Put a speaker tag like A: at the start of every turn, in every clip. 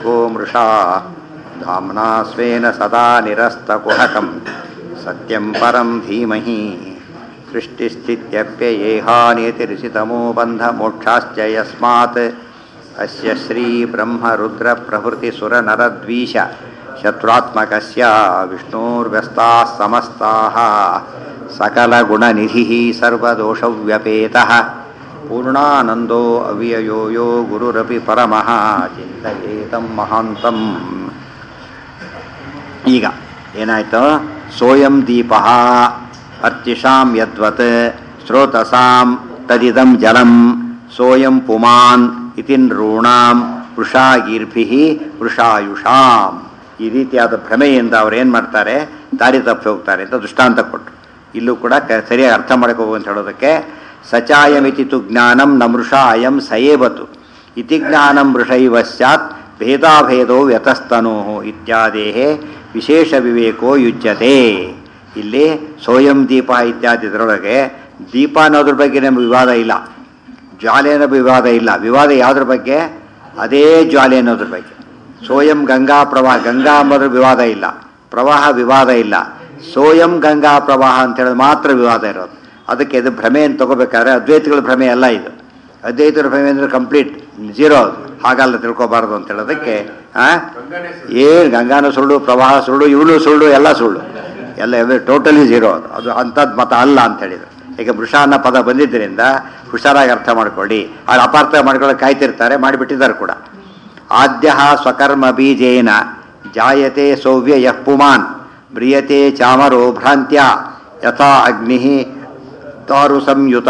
A: सर्गो मृषा धाम्ना स्वेन सदा निरस्तकुहकं सत्यं परं धीमहि सृष्टिस्थित्यप्ययेहानियतिरिषितमो बन्धमोक्षाश्च यस्मात् अस्य श्रीब्रह्मरुद्रप्रभृतिसुरनरद्वीष शत्रुत्मकस्य विष्णोर्व्यस्ताः समस्ताः सकलगुणनिधिः सर्वदोषव्यपेतः पूर्णानन्दो अव्ययो यो गुरुरपि परमः ಚಿಂತಯೇತಂ ಮಹಾಂತಂ ಈಗ ಏನಾಯ್ತು ಸೋಯಂ ದೀಪ ಅರ್ಚಿಷಾಂ ಯದ್ವತ್ ಸ್ರೋತಸಾಂ ತದಿದಂ ಜಲಂ ಸೋಯಂ ಪುಮಾನ್ ಇತಿ ನೃಣಾಂ ವೃಷಾಗೀರ್ಭಿ ವೃಷಾಯುಷಾಂ ಈ ರೀತಿಯಾದ ಭ್ರಮೆಯಿಂದ ಅವ್ರು ಏನು ಮಾಡ್ತಾರೆ ದಾರಿ ತಪ್ಪಿ ಹೋಗ್ತಾರೆ ಅಂತ ದೃಷ್ಟಾಂತ ಕೊಟ್ಟರು ಇಲ್ಲೂ ಕೂಡ ಕ ಸರಿಯಾಗಿ ಅರ್ಥ ಮಾಡ್ಕೋಬೇಕು ಅಂತ ಹೇಳೋದಕ್ಕೆ ಸಚಾಯಮಿತಿ ತು ಜ್ಞಾನಂ ನ ಮೃಷ ಅಯಂ ಸಯೇವತು ಇತಿ ಜ್ಞಾನಂ ಮೃಷೈವ ಸ್ಯಾತ್ ಭೇದಾಭೇದೋ ವ್ಯತಸ್ತನೋ ಇತ್ಯಾದೇಹೇ ವಿಶೇಷ ವಿವೇಕೋ ಯುಜ್ಯತೆ ಇಲ್ಲಿ ಸೋಯಂ ದೀಪ ಇತ್ಯಾದಿ ಇದರೊಳಗೆ ದೀಪ ಅನ್ನೋದ್ರ ಬಗ್ಗೆ ನಮಗೆ ವಿವಾದ ಇಲ್ಲ ಜ್ವಾಲೆ ಅನ್ನೋ ವಿವಾದ ಇಲ್ಲ ವಿವಾದ ಯಾವುದ್ರ ಬಗ್ಗೆ ಅದೇ ಜ್ವಾಲೆ ಅನ್ನೋದ್ರ ಬಗ್ಗೆ ಸೋಯಂ ಗಂಗಾ ಪ್ರವಾಹ ಗಂಗಾ ಅಂಬೋದ್ರ ವಿವಾದ ಇಲ್ಲ ಪ್ರವಾಹ ವಿವಾದ ಇಲ್ಲ ಸೋಯಂ ಗಂಗಾ ಪ್ರವಾಹ ಅಂತ ಹೇಳೋದು ಮಾತ್ರ ವಿವಾದ ಇರೋದು ಅದಕ್ಕೆ ಇದು ಭ್ರಮೆ ಅಂತ ತಗೋಬೇಕಾದ್ರೆ ಅದ್ವೈತಗಳ ಭ್ರಮೆ ಅಲ್ಲ ಇದು ಅದ್ವೈತರ ಭ್ರಮೆ ಅಂದರೆ ಕಂಪ್ಲೀಟ್ ಝೀರೋ ಅದು ಹಾಗಲ್ಲ ತಿಳ್ಕೊಬಾರ್ದು ಅಂತ ಹೇಳೋದಕ್ಕೆ ಏನು ಗಂಗಾನು ಸುಳ್ಳು ಪ್ರವಾಹ ಸುಳ್ಳು ಇವಳು ಸುಳ್ಳು ಎಲ್ಲ ಸುಳ್ಳು ಎಲ್ಲ ಎಲ್ಲ ಟೋಟಲಿ ಝೀರೋ ಅದು ಅದು ಅಂಥದ್ದು ಮತ ಅಲ್ಲ ಅಂತ ಹೇಳಿದ್ರು ಈಗ ವೃಷ ಅನ್ನೋ ಪದ ಬಂದಿದ್ದರಿಂದ ಹುಷಾರಾಗಿ ಅರ್ಥ ಮಾಡ್ಕೊಳ್ಳಿ ಅದು ಅಪಾರ್ಥ ಮಾಡ್ಕೊಳ್ಳೋಕೆ ಕಾಯ್ತಿರ್ತಾರೆ ಮಾಡಿಬಿಟ್ಟಿದ್ದಾರೆ ಕೂಡ ಆದ್ಯ ಸ್ವಕರ್ಮ ಬೀಜೇನ ಜಾಯತೆ ಸೌವ್ಯ ಯಃ ಪುಮಾನ್ ಮ್ರಿಯತೆ ಚಾಮರೋ ಭ್ರಾಂತ್ಯ ಯಥಾ ಅಗ್ನಿ ತಾರು ಸಂಯುತ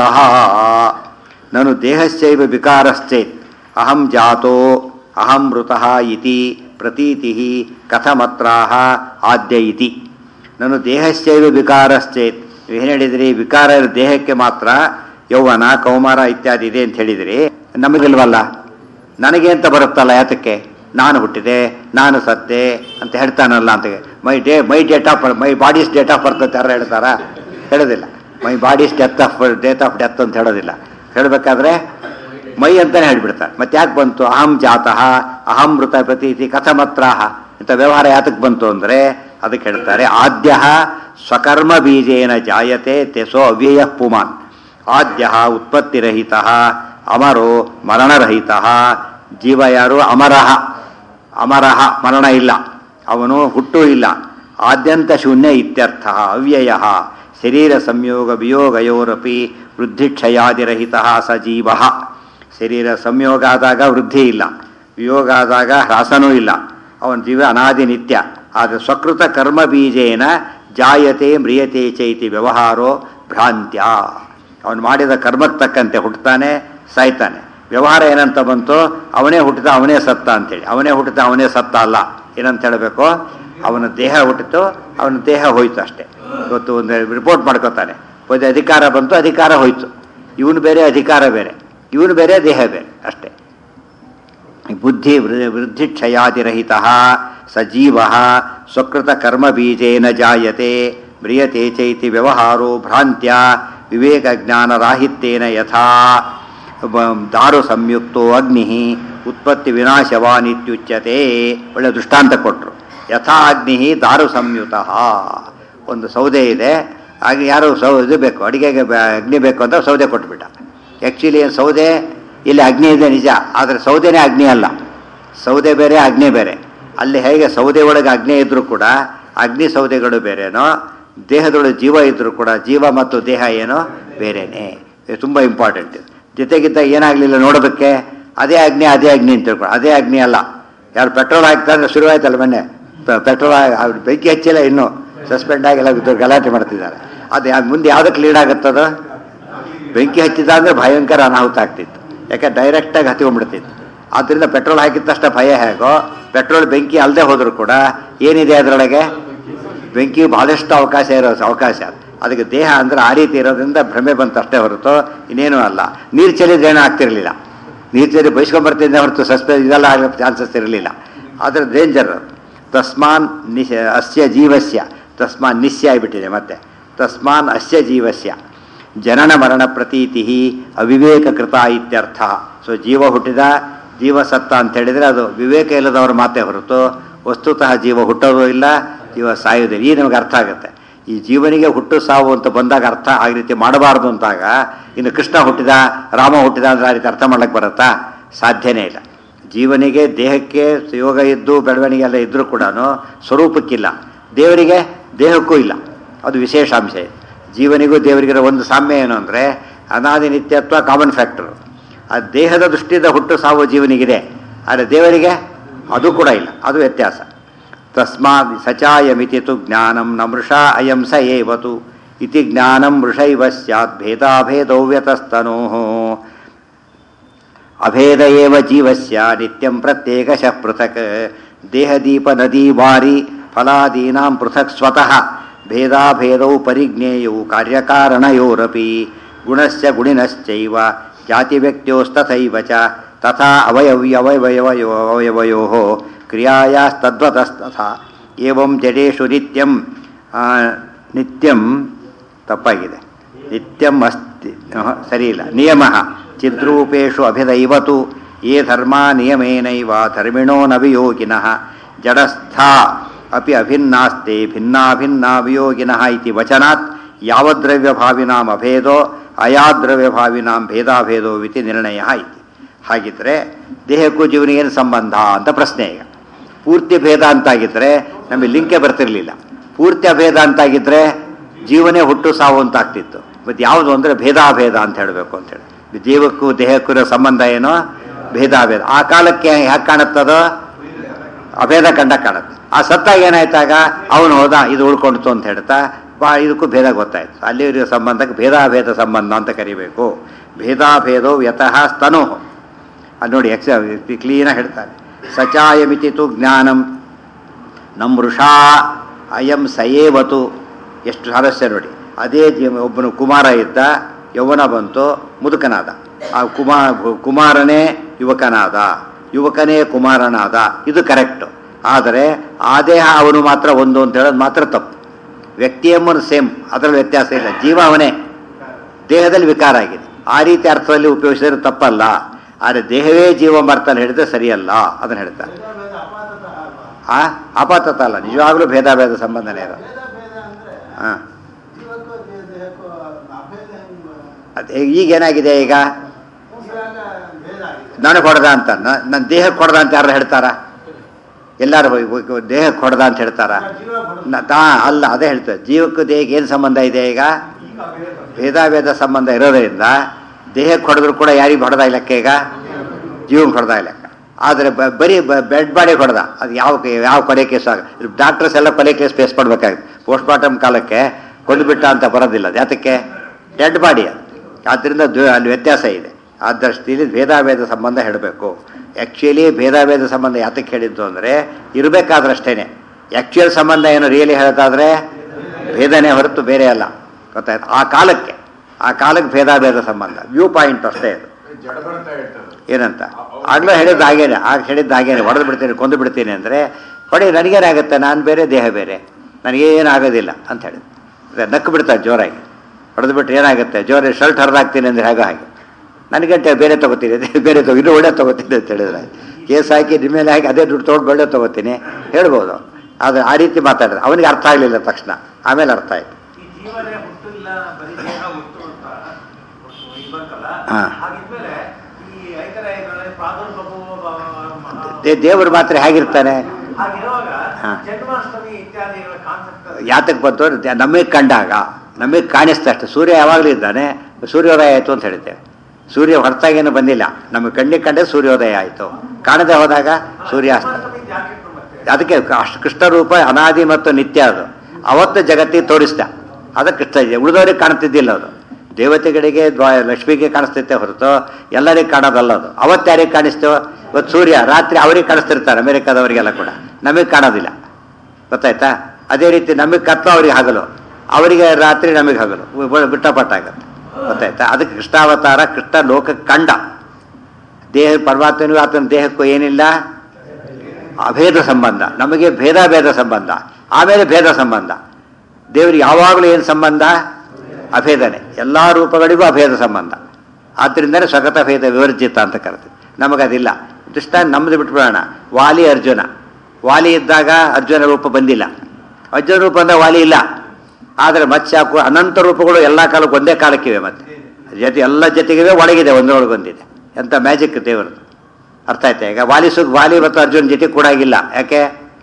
A: ನನು ದೇಹಸ್ಯೈವ ವಿಕಾರಶ್ಚೇತ್ ಅಹಂ ಜಾತೋ ಅಹಂ ಮೃತಃ ಇತಿ ಪ್ರತೀತಿ ಕಥಮತ್ರಾಹ ಆದ್ಯ ಇತಿ ನಾನು ದೇಹಸ್ಯೈವ ವಿಕಾರಶ್ಚೇತ್ ಏನು ಹೇಳಿದ್ರಿ ವಿಕಾರ ದೇಹಕ್ಕೆ ಮಾತ್ರ ಯೌವನ ಕೌಮಾರ ಇತ್ಯಾದಿ ಇದೆ ಅಂತ ಹೇಳಿದ್ರಿ ನಮಗಿಲ್ವಲ್ಲ ನನಗೆ ಅಂತ ಬರುತ್ತಲ್ಲ ಯಾತಕ್ಕೆ ನಾನು ಹುಟ್ಟಿದೆ ನಾನು ಸತ್ತೆ ಅಂತ ಹೇಳ್ತಾನಲ್ಲ ಅಂತ my day my date of my body's date of birth ಅಂತ ಯಾರು ಹೇಳ್ತಾರಾ ಹೇಳೋದಿಲ್ಲ my body's death of date of death ಅಂತ ಹೇಳೋದಿಲ್ಲ ಹೇಳಬೇಕಾದ್ರೆ ಮೈ ಅಂತಾನೆ ಹೇಳ್ಬಿಡ್ತಾರೆ ಮತ್ತೆ ಯಾಕೆ ಬಂತು ಅಹಂ ಜಾತಃ ಅಹಂ ಮೃತ ಪ್ರತೀತಿ ಕಥಮತ್ರಾಹ ಇಂಥ ವ್ಯವಹಾರ ಯಾತಕ್ಕೆ ಬಂತು ಅಂದರೆ ಅದಕ್ಕೆ ಹೇಳ್ತಾರೆ ಆದ್ಯ ಸ್ವಕರ್ಮ ಬೀಜೇನ ಜಾಯತೆ ತೆಸೋ ಅವ್ಯಯ ಪುಮಾನ್ ಆದ್ಯ ಉತ್ಪತ್ತಿರಹಿತ ಅಮರೋ ಮರಣರಹಿತ ಜೀವ ಯಾರು ಅಮರಹ ಅಮರಹ ಮರಣ ಇಲ್ಲ ಅವನು ಹುಟ್ಟು ಇಲ್ಲ ಆದ್ಯಂತ ಶೂನ್ಯ ಇತ್ಯರ್ಥ ಅವ್ಯಯ ಶರೀರ ಸಂಯೋಗ ವಿಯೋಗಯೋರಪಿ ವೃದ್ಧಿಕ್ಷಯಾದಿರಹಿತ ಸ ಜೀವ ಶರೀರ ಸಂಯೋಗ ಆದಾಗ ವೃದ್ಧಿ ಇಲ್ಲ ವಿಯೋಗ ಆದಾಗ ಹ್ರಾಸನೂ ಇಲ್ಲ ಅವನ ಜೀವ ಅನಾದಿ ನಿತ್ಯ ಆದರೆ ಸ್ವಕೃತ ಕರ್ಮ ಬೀಜೇನ ಜಾಯತೆ ಮ್ರಿಯತೆ ಚೈತಿ ವ್ಯವಹಾರೋ ಭ್ರಾಂತ್ಯ ಅವನು ಮಾಡಿದ ಕರ್ಮಕ್ಕೆ ತಕ್ಕಂತೆ ಹುಟ್ಟುತ್ತಾನೆ ಸಾಯ್ತಾನೆ ವ್ಯವಹಾರ ಏನಂತ ಬಂತು ಅವನೇ ಹುಟ್ಟಿದ ಅವನೇ ಸತ್ತ ಅಂತೇಳಿ ಅವನೇ ಹುಟ್ಟಿದ ಅವನೇ ಸತ್ತ ಅಲ್ಲ ಏನಂತ ಹೇಳಬೇಕು ಅವನ ದೇಹ ಹುಟ್ಟಿತು ಅವನ ದೇಹ ಹೋಯ್ತು ಅಷ್ಟೇ ಇವತ್ತು ಒಂದು ರಿಪೋರ್ಟ್ ಮಾಡ್ಕೋತಾನೆ ಒಂದು ಅಧಿಕಾರ ಬಂತು ಅಧಿಕಾರ ಹೋಯ್ತು ಇವನು ಬೇರೆ ಅಧಿಕಾರ ಬೇರೆ ಇವನು ಬೇರೆ ದೇಹ ಬೇರೆ ಅಷ್ಟೇ ಬುದ್ಧಿ ವೃದ್ಧಿಕ್ಷಯಾದಿರಹಿತ ಸಜೀವ ಸ್ವಕೃತ ಕರ್ಮ ಬೀಜೇನ ಜಾಯತೆ ಮ್ರಿಯತೆ ಚೈತಿ ವ್ಯವಹಾರೋ ಭ್ರಾಂತ್ಯ ವಿವೇಕ ಜ್ಞಾನರಾಹಿತ್ಯೇನ ಯಥಾ ದಾರು ಸಂಯುಕ್ತೋ ಅಗ್ನಿ ಉತ್ಪತ್ತಿ ವಿನಾಶವಾನ್ ಇತ್ಯುಚ್ಯತೆ ಒಳ್ಳೆ ದೃಷ್ಟಾಂತ ಕೊಟ್ಟರು ಯಥಾ ಅಗ್ನಿ ದಾರು ಸಂಯುತ ಒಂದು ಸೌದೆ ಇದೆ ಹಾಗೆ ಯಾರು ಸೌ ಇದು ಬೇಕು ಅಡಿಗೆಗೆ ಅಗ್ನಿ ಬೇಕು ಅಂತ ಸೌದೆ ಕೊಟ್ಬಿಟ್ಟ ಆ್ಯಕ್ಚುಲಿ ಸೌದೆ ಇಲ್ಲಿ ಅಗ್ನಿ ಇದೆ ನಿಜ ಆದರೆ ಸೌದೆನೇ ಅಗ್ನಿ ಅಲ್ಲ ಸೌದೆ ಬೇರೆ ಅಗ್ನಿ ಬೇರೆ ಅಲ್ಲಿ ಹೇಗೆ ಸೌದೆ ಒಳಗೆ ಅಗ್ನಿ ಇದ್ದರೂ ಕೂಡ ಅಗ್ನಿ ಸೌದೆಗಳು ಬೇರೆನೋ ದೇಹದೊಳಗೆ ಜೀವ ಇದ್ದರೂ ಕೂಡ ಜೀವ ಮತ್ತು ದೇಹ ಏನೋ ಬೇರೆನೇ ಇದು ತುಂಬ ಇಂಪಾರ್ಟೆಂಟ್ ಜೊತೆಗಿದ್ದ ಏನಾಗಲಿಲ್ಲ ನೋಡೋದಕ್ಕೆ ಅದೇ ಅಗ್ನಿ ಅದೇ ಅಗ್ನಿ ಅಂತ ತಿಳ್ಕೊಂಡು ಅದೇ ಅಗ್ನಿ ಅಲ್ಲ ಯಾರು ಪೆಟ್ರೋಲ್ ಹಾಕ್ತಾರೆ ಶುರುವಾಯ್ತಲ್ಲ ಮೊನ್ನೆ ಪೆಟ್ರೋಲ್ ಬೆಂಕಿ ಹಚ್ಚಿಲ್ಲ ಇನ್ನೂ ಸಸ್ಪೆಂಡ್ ಆಗಿಲ್ಲ ಗಲಾಟೆ ಮಾಡ್ತಿದ್ದಾರೆ ಅದು ಮುಂದೆ ಯಾವುದಕ್ಕೆ ಲೀಡ್ ಆಗುತ್ತದ ಬೆಂಕಿ ಹಚ್ಚಿದ ಅಂದರೆ ಭಯಂಕರ ಅನಾಹುತ ಆಗ್ತಿತ್ತು ಯಾಕೆ ಡೈರೆಕ್ಟಾಗಿ ಹತ್ಕೊಂಡ್ಬಿಡ್ತಿತ್ತು ಆದ್ದರಿಂದ ಪೆಟ್ರೋಲ್ ಹಾಕಿದ ತಕ್ಷಣ ಭಯ ಹೇಗೋ ಪೆಟ್ರೋಲ್ ಬೆಂಕಿ ಅಲ್ಲದೆ ಹೋದರೂ ಕೂಡ ಏನಿದೆ ಅದರೊಳಗೆ ಬೆಂಕಿ ಬಹಳಷ್ಟು ಅವಕಾಶ ಇರೋ ಅವಕಾಶ ಅದಕ್ಕೆ ದೇಹ ಅಂದರೆ ಆ ರೀತಿ ಇರೋದ್ರಿಂದ ಭ್ರಮೆ ಬಂತು ಅಷ್ಟೇ ಹೊರತು ಇನ್ನೇನೂ ಅಲ್ಲ ನೀರು ಚೆಲ್ಲಿದ್ರೆ ಏನೂ ಆಗ್ತಿರಲಿಲ್ಲ ನೀರು ಚೆಲ್ಲಿ ಬೈಸ್ಕೊಂಡ್ಬರ್ತಿದ್ದೆ ಹೊರತು ಸಸ್ಪೆ ಇದೆಲ್ಲ ಆಗೋ ಚಾನ್ಸಸ್ ಇರಲಿಲ್ಲ ಆದರೆ ಡೇಂಜರ್ ತಸ್ಮಾನ್ ನಿಶ ಅಸ್ಯ ಜೀವಸ್ಯ ತಸ್ಮಾನ್ ನಿಸ್ಯ ಆಗಿಬಿಟ್ಟಿದೆ ಮತ್ತೆ ತಸ್ಮಾನ್ ಅಸ್ಯ ಜೀವಸ್ಯ ಜನನ ಮರಣ ಪ್ರತೀತಿ ಅವಿವೇಕ ಕೃತ ಇತ್ಯರ್ಥ ಸೊ ಜೀವ ಹುಟ್ಟಿದ ಜೀವ ಸತ್ತ ಅಂತ ಹೇಳಿದರೆ ಅದು ವಿವೇಕ ಇಲ್ಲದವರ ಮಾತೇ ಹೊರತು ವಸ್ತುತಃ ಜೀವ ಹುಟ್ಟೋದು ಇಲ್ಲ ಜೀವ ಸಾಯೋದಿಲ್ಲ ಈ ನಮಗೆ ಅರ್ಥ ಆಗುತ್ತೆ ಈ ಜೀವನಿಗೆ ಹುಟ್ಟು ಸಾವು ಅಂತ ಬಂದಾಗ ಅರ್ಥ ಆ ರೀತಿ ಮಾಡಬಾರ್ದು ಅಂತಾಗ ಇನ್ನು ಕೃಷ್ಣ ಹುಟ್ಟಿದ ರಾಮ ಹುಟ್ಟಿದ ಅಂದ್ರೆ ಆ ರೀತಿ ಅರ್ಥ ಮಾಡ್ಲಿಕ್ಕೆ ಬರುತ್ತಾ ಸಾಧ್ಯನೇ ಇಲ್ಲ ಜೀವನಿಗೆ ದೇಹಕ್ಕೆ ಯೋಗ ಇದ್ದು ಬೆಳವಣಿಗೆ ಎಲ್ಲ ಇದ್ದರೂ ಕೂಡ ಸ್ವರೂಪಕ್ಕಿಲ್ಲ ದೇವರಿಗೆ ದೇಹಕ್ಕೂ ಇಲ್ಲ ಅದು ವಿಶೇಷಾಂಶ ಇದೆ ಜೀವನಿಗೂ ದೇವರಿಗಿರೋ ಒಂದು ಸಾಮ್ಯ ಏನು ಅಂದರೆ ಅನಾದಿ ನಿತ್ಯತ್ವ ಕಾಮನ್ ಫ್ಯಾಕ್ಟರ್ ಆ ದೇಹದ ದೃಷ್ಟಿಯಿಂದ ಹುಟ್ಟು ಸಾವು ಜೀವನಿಗಿದೆ ಆದರೆ ದೇವರಿಗೆ ಅದು ಕೂಡ ಇಲ್ಲ ಅದು ವ್ಯತ್ಯಾಸ ತಸ್ಮಾತ್ ಸಚಾಯಮಿತಿ ತು ಜ್ಞಾನಂ ನ ಮೃಷಾ ಅಯಂ ಸ ಏವತು ಇತಿ ಜ್ಞಾನಂ ಮೃಷೈವ ಸ್ಯಾತ್ ಭೇದಾಭೇದೌ ವ್ಯತಸ್ತನೋ ಅಭೇದ ಏವ ಜೀವಸ್ಯ ನಿತ್ಯಂ ಪ್ರತ್ಯೇಕಶಃ ಪೃಥಕ್ ದೇಹದೀಪ ನದಿ ವಾರಿ ಫಲಾದೀನಾಂ ಪೃಥಕ್ ಸ್ವತಃ ಭೇದಾಭೇದೌ ಪರಿಜ್ಞೇಯೌ ಕಾರ್ಯಕಾರಣಯೋರಪಿ ಗುಣಸ್ಯ ಗುಣಿನಶ್ಚೈವ ಜಾತಿವ್ಯಕ್ತ್ಯೋಸ್ತಥೈವ ಚ ತಥಾ ಅವಯವಯವಯವಯೋ ಅವಯವಯೋಃ ಕ್ರಿಯಾಯಾಸ್ತದ್ವತಸ್ತಥಾ ಏವಂ ಜಡೇಷು ನಿತ್ಯಂ ಆ, ನಿತ್ಯಂ ತಪ್ಪಾಗಿದೆ ನಿತ್ಯಂ ಅಸ್ತಿ ಆಹ, ಸರಿ ಇಲ್ಲ ನಿಯಮ ಚಿದ್ರೂಪೇಶು ಅಭಿದೈವತು ಯೇ ಧರ್ಮ ನಿಯಮೇನೈವ ಧರ್ಮಿಣೋ ನ ವಿಯೋಗಿನಃ ಜಡಸ್ಥಾ ಅಪಿ ಅಭಿನ್ನಾಸ್ತೆ ಭಿನ್ನಾಭಿನ್ನ ವಿಯೋಗಿನಃ ಇತಿ ವಚನಾತ್ ಯಾವದ್ರವ್ಯಭಾವಿನಾಂ ಅಭೇದೋ ಅಯಾದ್ರವ್ಯಭಾವಿನಾಂ ಭೇದಾಭೇದೋ ಇತಿ ನಿರ್ಣಯ ಇತಿ ಹಾಗಿದ್ರೆ ದೇಹಕ್ಕೂ ಜೀವನಿಗೆ ಏನು ಸಂಬಂಧ ಅಂತ ಪ್ರಶ್ನೆ ಈಗ ಪೂರ್ತಿ ಭೇದ ಅಂತಾಗಿದ್ರೆ ನಮಗೆ ಲಿಂಕೆ ಬರ್ತಿರ್ಲಿಲ್ಲ ಪೂರ್ತಿ ಅಭೇದ ಅಂತಾಗಿದ್ರೆ ಜೀವನೇ ಹುಟ್ಟು ಸಾವು ಅಂತ ಆಗ್ತಿತ್ತು ಮತ್ತು ಯಾವುದು ಅಂದರೆ ಭೇದಾಭೇದ ಅಂತ ಹೇಳಬೇಕು ಅಂತೇಳಿ ಜೀವಕ್ಕೂ ದೇಹಕ್ಕೂ ಇರೋ ಸಂಬಂಧ ಏನೋ ಭೇದಾಭೇದ ಆ ಕಾಲಕ್ಕೆ ಯಾಕೆ ಕಾಣುತ್ತದೋ ಅಭೇದ ಕಂಡ ಕಾಣುತ್ತೆ ಆ ಸತ್ತಾಗ ಏನಾಯ್ತಾಗ ಅವನು ಹೋದ ಇದು ಉಳ್ಕೊಂಡಿತು ಅಂತ ಹೇಳ್ತಾ ಬಾ ಇದಕ್ಕೂ ಭೇದ ಗೊತ್ತಾಯ್ತು ಅಲ್ಲಿ ಇರೋ ಸಂಬಂಧಕ್ಕೆ ಭೇದಾಭೇದ ಸಂಬಂಧ ಅಂತ ಕರಿಬೇಕು ಭೇದಾಭೇದೋ ಯತಃ ಸ್ತನು ಅದು ನೋಡಿ ಎಕ್ಸ ಕ್ಲೀನಾಗಿ ಹೇಳ್ತಾರೆ ಸಚಾಯಮಿತಿ ತು ಜ್ಞಾನಂ ನಮೃಷಾ ಅಯಂ ಸಯೇವತು ಎಷ್ಟು ಸ್ವಾರಸ್ಯ ನೋಡಿ ಅದೇ ಜೀವ ಒಬ್ಬನು ಕುಮಾರ ಇದ್ದ ಯೌವನ ಬಂತು ಮುದುಕನಾದ ಆ ಕುಮಾ ಕುಮಾರನೇ ಯುವಕನಾದ ಯುವಕನೇ ಕುಮಾರನಾದ ಇದು ಕರೆಕ್ಟು ಆದರೆ ಆ ದೇಹ ಅವನು ಮಾತ್ರ ಒಂದು ಅಂತ ಹೇಳೋದು ಮಾತ್ರ ತಪ್ಪು ವ್ಯಕ್ತಿ ಎಂಬುದು ಸೇಮ್ ಅದರಲ್ಲಿ ವ್ಯತ್ಯಾಸ ಇಲ್ಲ ಜೀವ ಅವನೇ ದೇಹದಲ್ಲಿ ವಿಕಾರ ಆಗಿದೆ ಆ ರೀತಿ ಅರ್ಥದಲ್ಲಿ ಉಪಯೋಗಿಸಿದ್ರೆ ತಪ್ಪಲ್ಲ ಆದರೆ ದೇಹವೇ ಜೀವ ಬರ್ತಾನೆ ಹೇಳಿದ್ರೆ ಸರಿಯಲ್ಲ ಅದನ್ನು ಹೇಳ್ತಾರೆ ಆ ಅಪಾತತ ಅಲ್ಲ ನಿಜವಾಗ್ಲೂ ಭೇದ ಭೇದ ಸಂಬಂಧನೇ ಇರೋದು ಹಾಂ ಅದೇ ಈಗ ಏನಾಗಿದೆ ಈಗ ನನಗೆ ಹೊಡೆದ ಅಂತ ನನ್ನ ದೇಹಕ್ಕೆ ಹೊಡೆದ ಅಂತ ಯಾರು ಹೇಳ್ತಾರ ಎಲ್ಲರೂ ದೇಹಕ್ಕೆ ಹೊಡೆದ ಅಂತ ಹೇಳ್ತಾರ ನ- ತಾ ಅಲ್ಲ ಅದೇ ಹೇಳ್ತಾರೆ ಜೀವಕ್ಕೂ ದೇಹಕ್ಕೆ ಏನು ಸಂಬಂಧ ಇದೆ ಈಗ ಭೇದಾಭೇದ ಸಂಬಂಧ ಇರೋದರಿಂದ ದೇಹಕ್ಕೆ ಹೊಡೆದ್ರು ಕೂಡ ಯಾರಿಗೆ ಹೊಡೆದ ಲೆಕ್ಕ ಈಗ ಜೀವಕ್ಕೆ ಹೊಡೆದ ಲೆಕ್ಕ ಆದರೆ ಬ- ಬರೀ ಬೆಡ್ ಬಾಡಿ ಹೊಡೆದ ಅದು ಯಾವ ಕೆ- ಯಾವ ಕೊಲೆ ಕೇಸ್ ಆಗ ಡಾಕ್ಟರ್ಸ್ ಎಲ್ಲ ಕೊಲೆ ಕೇಸ್ ಫೇಸ್ ಮಾಡಬೇಕಾಗುತ್ತೆ ಪೋಸ್ಟ್ ಮಾರ್ಟಮ್ ಕಾಲಕ್ಕೆ ಕೊಂದುಬಿಟ್ಟ ಅಂತ ಬರೋದಿಲ್ಲ ಅದು ಯಾತಕ್ಕೆ ಡೆಡ್ ಬಾಡಿ ಅದು ಆದ್ದರಿಂದ ದ್ವ- ಅಲ್ಲಿ ವ್ಯತ್ಯಾಸ ಇದೆ ಆ ದೃಷ್ಟಿಯಲ್ಲಿ ಭೇದಾಭೇದ ಸಂಬಂಧ ಹೇಳಬೇಕು ಆ್ಯಕ್ಚುಲಿ ಭೇದಾಭೇದ ಸಂಬಂಧ ಯಾತಕ್ಕೆ ಹೇಳಿದ್ದು ಅಂದರೆ ಇರಬೇಕಾದ್ರಷ್ಟೇನೆ ಆ್ಯಕ್ಚುಯಲ್ ಸಂಬಂಧ ಏನು ರಿಯಲಿ ಹೇಳೋದಾದ್ರೆ ಭೇದನೇ ಹೊರತು ಬೇರೆ ಅಲ್ಲ ಗೊತ್ತಾಯ್ತು ಆ ಕಾಲಕ್ಕೆ ಆ ಕಾಲಕ್ಕೆ ಭೇದಾಭೇದ ಸಂಬಂಧ ವ್ಯೂ ಪಾಯಿಂಟ್ ಅಷ್ಟೇ ಇದು
B: ಜಡಬರ್ತ ಹೇಳ್ತಾರೆ
A: ಏನಂತ ಆಗಲೂ ಹೇಳಿದ್ದು ಹಾಗೇನೆ ಆಗ ಹೇಳಿದ್ದು ಹಾಗೇನೆ ಹೊಡೆದು ಬಿಡ್ತೀನಿ ಕೊಂದು ಬಿಡ್ತೀನಿ ಅಂದರೆ ಹೊಡಿ ನನಗೇನಾಗುತ್ತೆ ನಾನು ಬೇರೆ ದೇಹ ಬೇರೆ ನನಗೇನು ಆಗೋದಿಲ್ಲ ಅಂತ ಹೇಳಿ ಅದೇ ನಕ್ಕು ಬಿಡ್ತಾರೆ ಜೋರಾಗಿ ಹೊಡೆದು ಬಿಟ್ರೆ ಏನಾಗುತ್ತೆ ಜೋರಾಗಿ ಶರ್ಟ್ ಹರಿದಾಕ್ತೀನಿ ಅಂದರೆ ಹಾಗೆ ಹಾಗೆ ನನಗಂటే ಬೇರೆ ತೊಗೋತೀನಿ ಅದೇ ಬೇರೆ ತಗೋ ಇನ್ನೂ ಒಳ್ಳೆ ತೊಗೋತೀನಿ ಅಂತ ಹೇಳಿದ್ರೆ ಕೇಸ್ ಹಾಕಿ ನಿಮ್ಮ ಮೇಲೆ ಹಾಕಿ ಅದೇ ದುಡ್ಡು ತೊಗೊಂಡು ಒಳ್ಳೆ ತೊಗೋತೀನಿ ಹೇಳ್ಬೋದು ಆದರೆ ಆ ರೀತಿ ಮಾತಾಡಿದ್ರೆ ಅವನಿಗೆ ಅರ್ಥ ಆಗಲಿಲ್ಲ ತಕ್ಷಣ ಆಮೇಲೆ ಅರ್ಥ ಆಯ್ತು
C: ಈ ಜೀವನೇ ಹುಟ್ಟು ಇಲ್ಲ ಬರೀ ದೇಹ ಹುಟ್ಟು ಅಂತ ಇರ್ಬೇಕಲ್ಲ
A: ಹಾ.
C: ಹಾಗಿದ್ಮೇಲೆ ಈ ಐಕರಾಯಗಳಲ್ಲಿ ಪ್ರಾದುರ್ಭವ
A: ದೇ ದೇವರು ಮಾತ್ರ ಹೇಗಿರ್ತಾನೆ
C: ಹಾಗಿರುವಾಗ
A: ಹಾ.
C: ಜನ್ಮಾಷ್ಟಮಿ ಇತ್ಯಾದಿಗಳ ಕಾನ್ಸೆಪ್ಟ್
A: ಯಾತಕ್ಕೆ ಬಂತು ಅಂದ್ರೆ ನಮಗೆ ಕಂಡಾಗ ನಮಗೆ ಕಾಣಿಸ್ತಾ ಅಷ್ಟೆ ಸೂರ್ಯ ಯಾವಾಗಲೂ ಇದ್ದಾನೆ ಸೂರ್ಯೋದಯ ಆಯಿತು ಅಂತ ಹೇಳಿದ್ದೇವೆ ಸೂರ್ಯ ಹೊರತಾಗೇನು ಬಂದಿಲ್ಲ ನಮಗೆ ಕಣ್ಣಿಗೆ ಕಂಡೆ ಸೂರ್ಯೋದಯ ಆಯಿತು ಕಾಣದೆ ಹೋದಾಗ ಸೂರ್ಯಾಸ್ತ
C: ಜನ್ಮಾಷ್ಟಮಿ ಯಾಕೆ ಇಟ್ರು ಮತ್ತೆ
A: ಅದಕ್ಕೆ ಅಷ್ಟು ಕೃಷ್ಣ ರೂಪ ಅನಾದಿ ಮತ್ತು ನಿತ್ಯ ಅದು ಅವತ್ತು ಜಗತ್ತಿಗೆ ತೋರಿಸ್ದ ಅದಕ್ಕೆ ಕೃಷ್ಣ ಇದೆ ಉಳಿದವ್ರಿಗೆ ಕಾಣ್ತಿದ್ದಿಲ್ಲ ಅದು ದೇವತೆಗಳಿಗೆ ದ್ವಾ ಲಕ್ಷ್ಮಿಗೆ ಕಾಣಿಸ್ತೈತೆ ಹೊರತು ಎಲ್ಲರಿಗೆ ಕಾಣೋದಲ್ಲ ಅದು ಅವತ್ತು ಯಾರಿಗೆ ಕಾಣಿಸ್ತೇವೋ ಇವತ್ತು ಸೂರ್ಯ ರಾತ್ರಿ ಅವ್ರಿಗೆ ಕಾಣಿಸ್ತಿರ್ತಾರೆ ಅಮೆರಿಕಾದವರಿಗೆಲ್ಲ ಕೂಡ ನಮಗೆ ಕಾಣೋದಿಲ್ಲ ಗೊತ್ತಾಯ್ತಾ ಅದೇ ರೀತಿ ನಮಗೆ ಕತ್ಲು ಅವ್ರಿಗೆ ಹಗಲು ಅವರಿಗೆ ರಾತ್ರಿ ನಮಗೆ ಹಗಲು ಬ- ಬಿಟ್ಟಪಟ್ಟ ಆಗುತ್ತೆ ಗೊತ್ತಾಯ್ತಾ ಅದಕ್ಕೆ ಕೃಷ್ಣಾವತಾರ ಕೃಷ್ಣ ಲೋಕಕ್ಕೆ ಕಂಡ ದೇಹ ಪರಮಾತ್ಮನಿಗೂ ಆತನ ದೇಹಕ್ಕೂ ಏನಿಲ್ಲ ಅಭೇದ ಸಂಬಂಧ ನಮಗೆ ಭೇದ ಭೇದ ಸಂಬಂಧ ಆಮೇಲೆ ಭೇದ ಸಂಬಂಧ ದೇವರಿಗೆ ಯಾವಾಗಲೂ ಏನು ಸಂಬಂಧ ಅಭೇದನೆ ಎಲ್ಲ ರೂಪಗಳಿಗೂ ಅಭೇದ ಸಂಬಂಧ ಆದ್ದರಿಂದಲೇ ಸ್ವಗತ ಭೇದ ವಿವರ್ಜಿತ ಅಂತ ಕರಿತೀವಿ ನಮಗದಿಲ್ಲ ದೃಷ್ಟಾಂತ ನಮ್ಮದು ಬಿಟ್ಬಿಡೋಣ ವಾಲಿ ಅರ್ಜುನ ವಾಲಿ ಇದ್ದಾಗ ಅರ್ಜುನ ರೂಪ ಬಂದಿಲ್ಲ ಅರ್ಜುನ ರೂಪ ಅಂದ್ರೆ ವಾಲಿ ಇಲ್ಲ ಆದರೆ ಮತ್ಸ್ಯ ಕು- ಅನಂತ ರೂಪಗಳು ಎಲ್ಲ ಕಾಲಕ್ಕೆ ಒಂದೇ ಕಾಲಕ್ಕಿವೆ ಮತ್ತೆ ಜೊತೆ ಎಲ್ಲ ಜೊತೆಗಿವೆ ಒಳಗಿದೆ ಒಂದರೊಳಗೆ ಒಂದಿದೆ ಎಂಥ ಮ್ಯಾಜಿಕ್ ದೇವರದು ಅರ್ಥ ಆಯ್ತಾ ಈಗ ವಾಲಿ ಸುಗ್ ವಾಲಿ ಮತ್ತು ಅರ್ಜುನ್ ಜೊತೆ ಕೂಡ ಆಗಿಲ್ಲ ಯಾಕೆ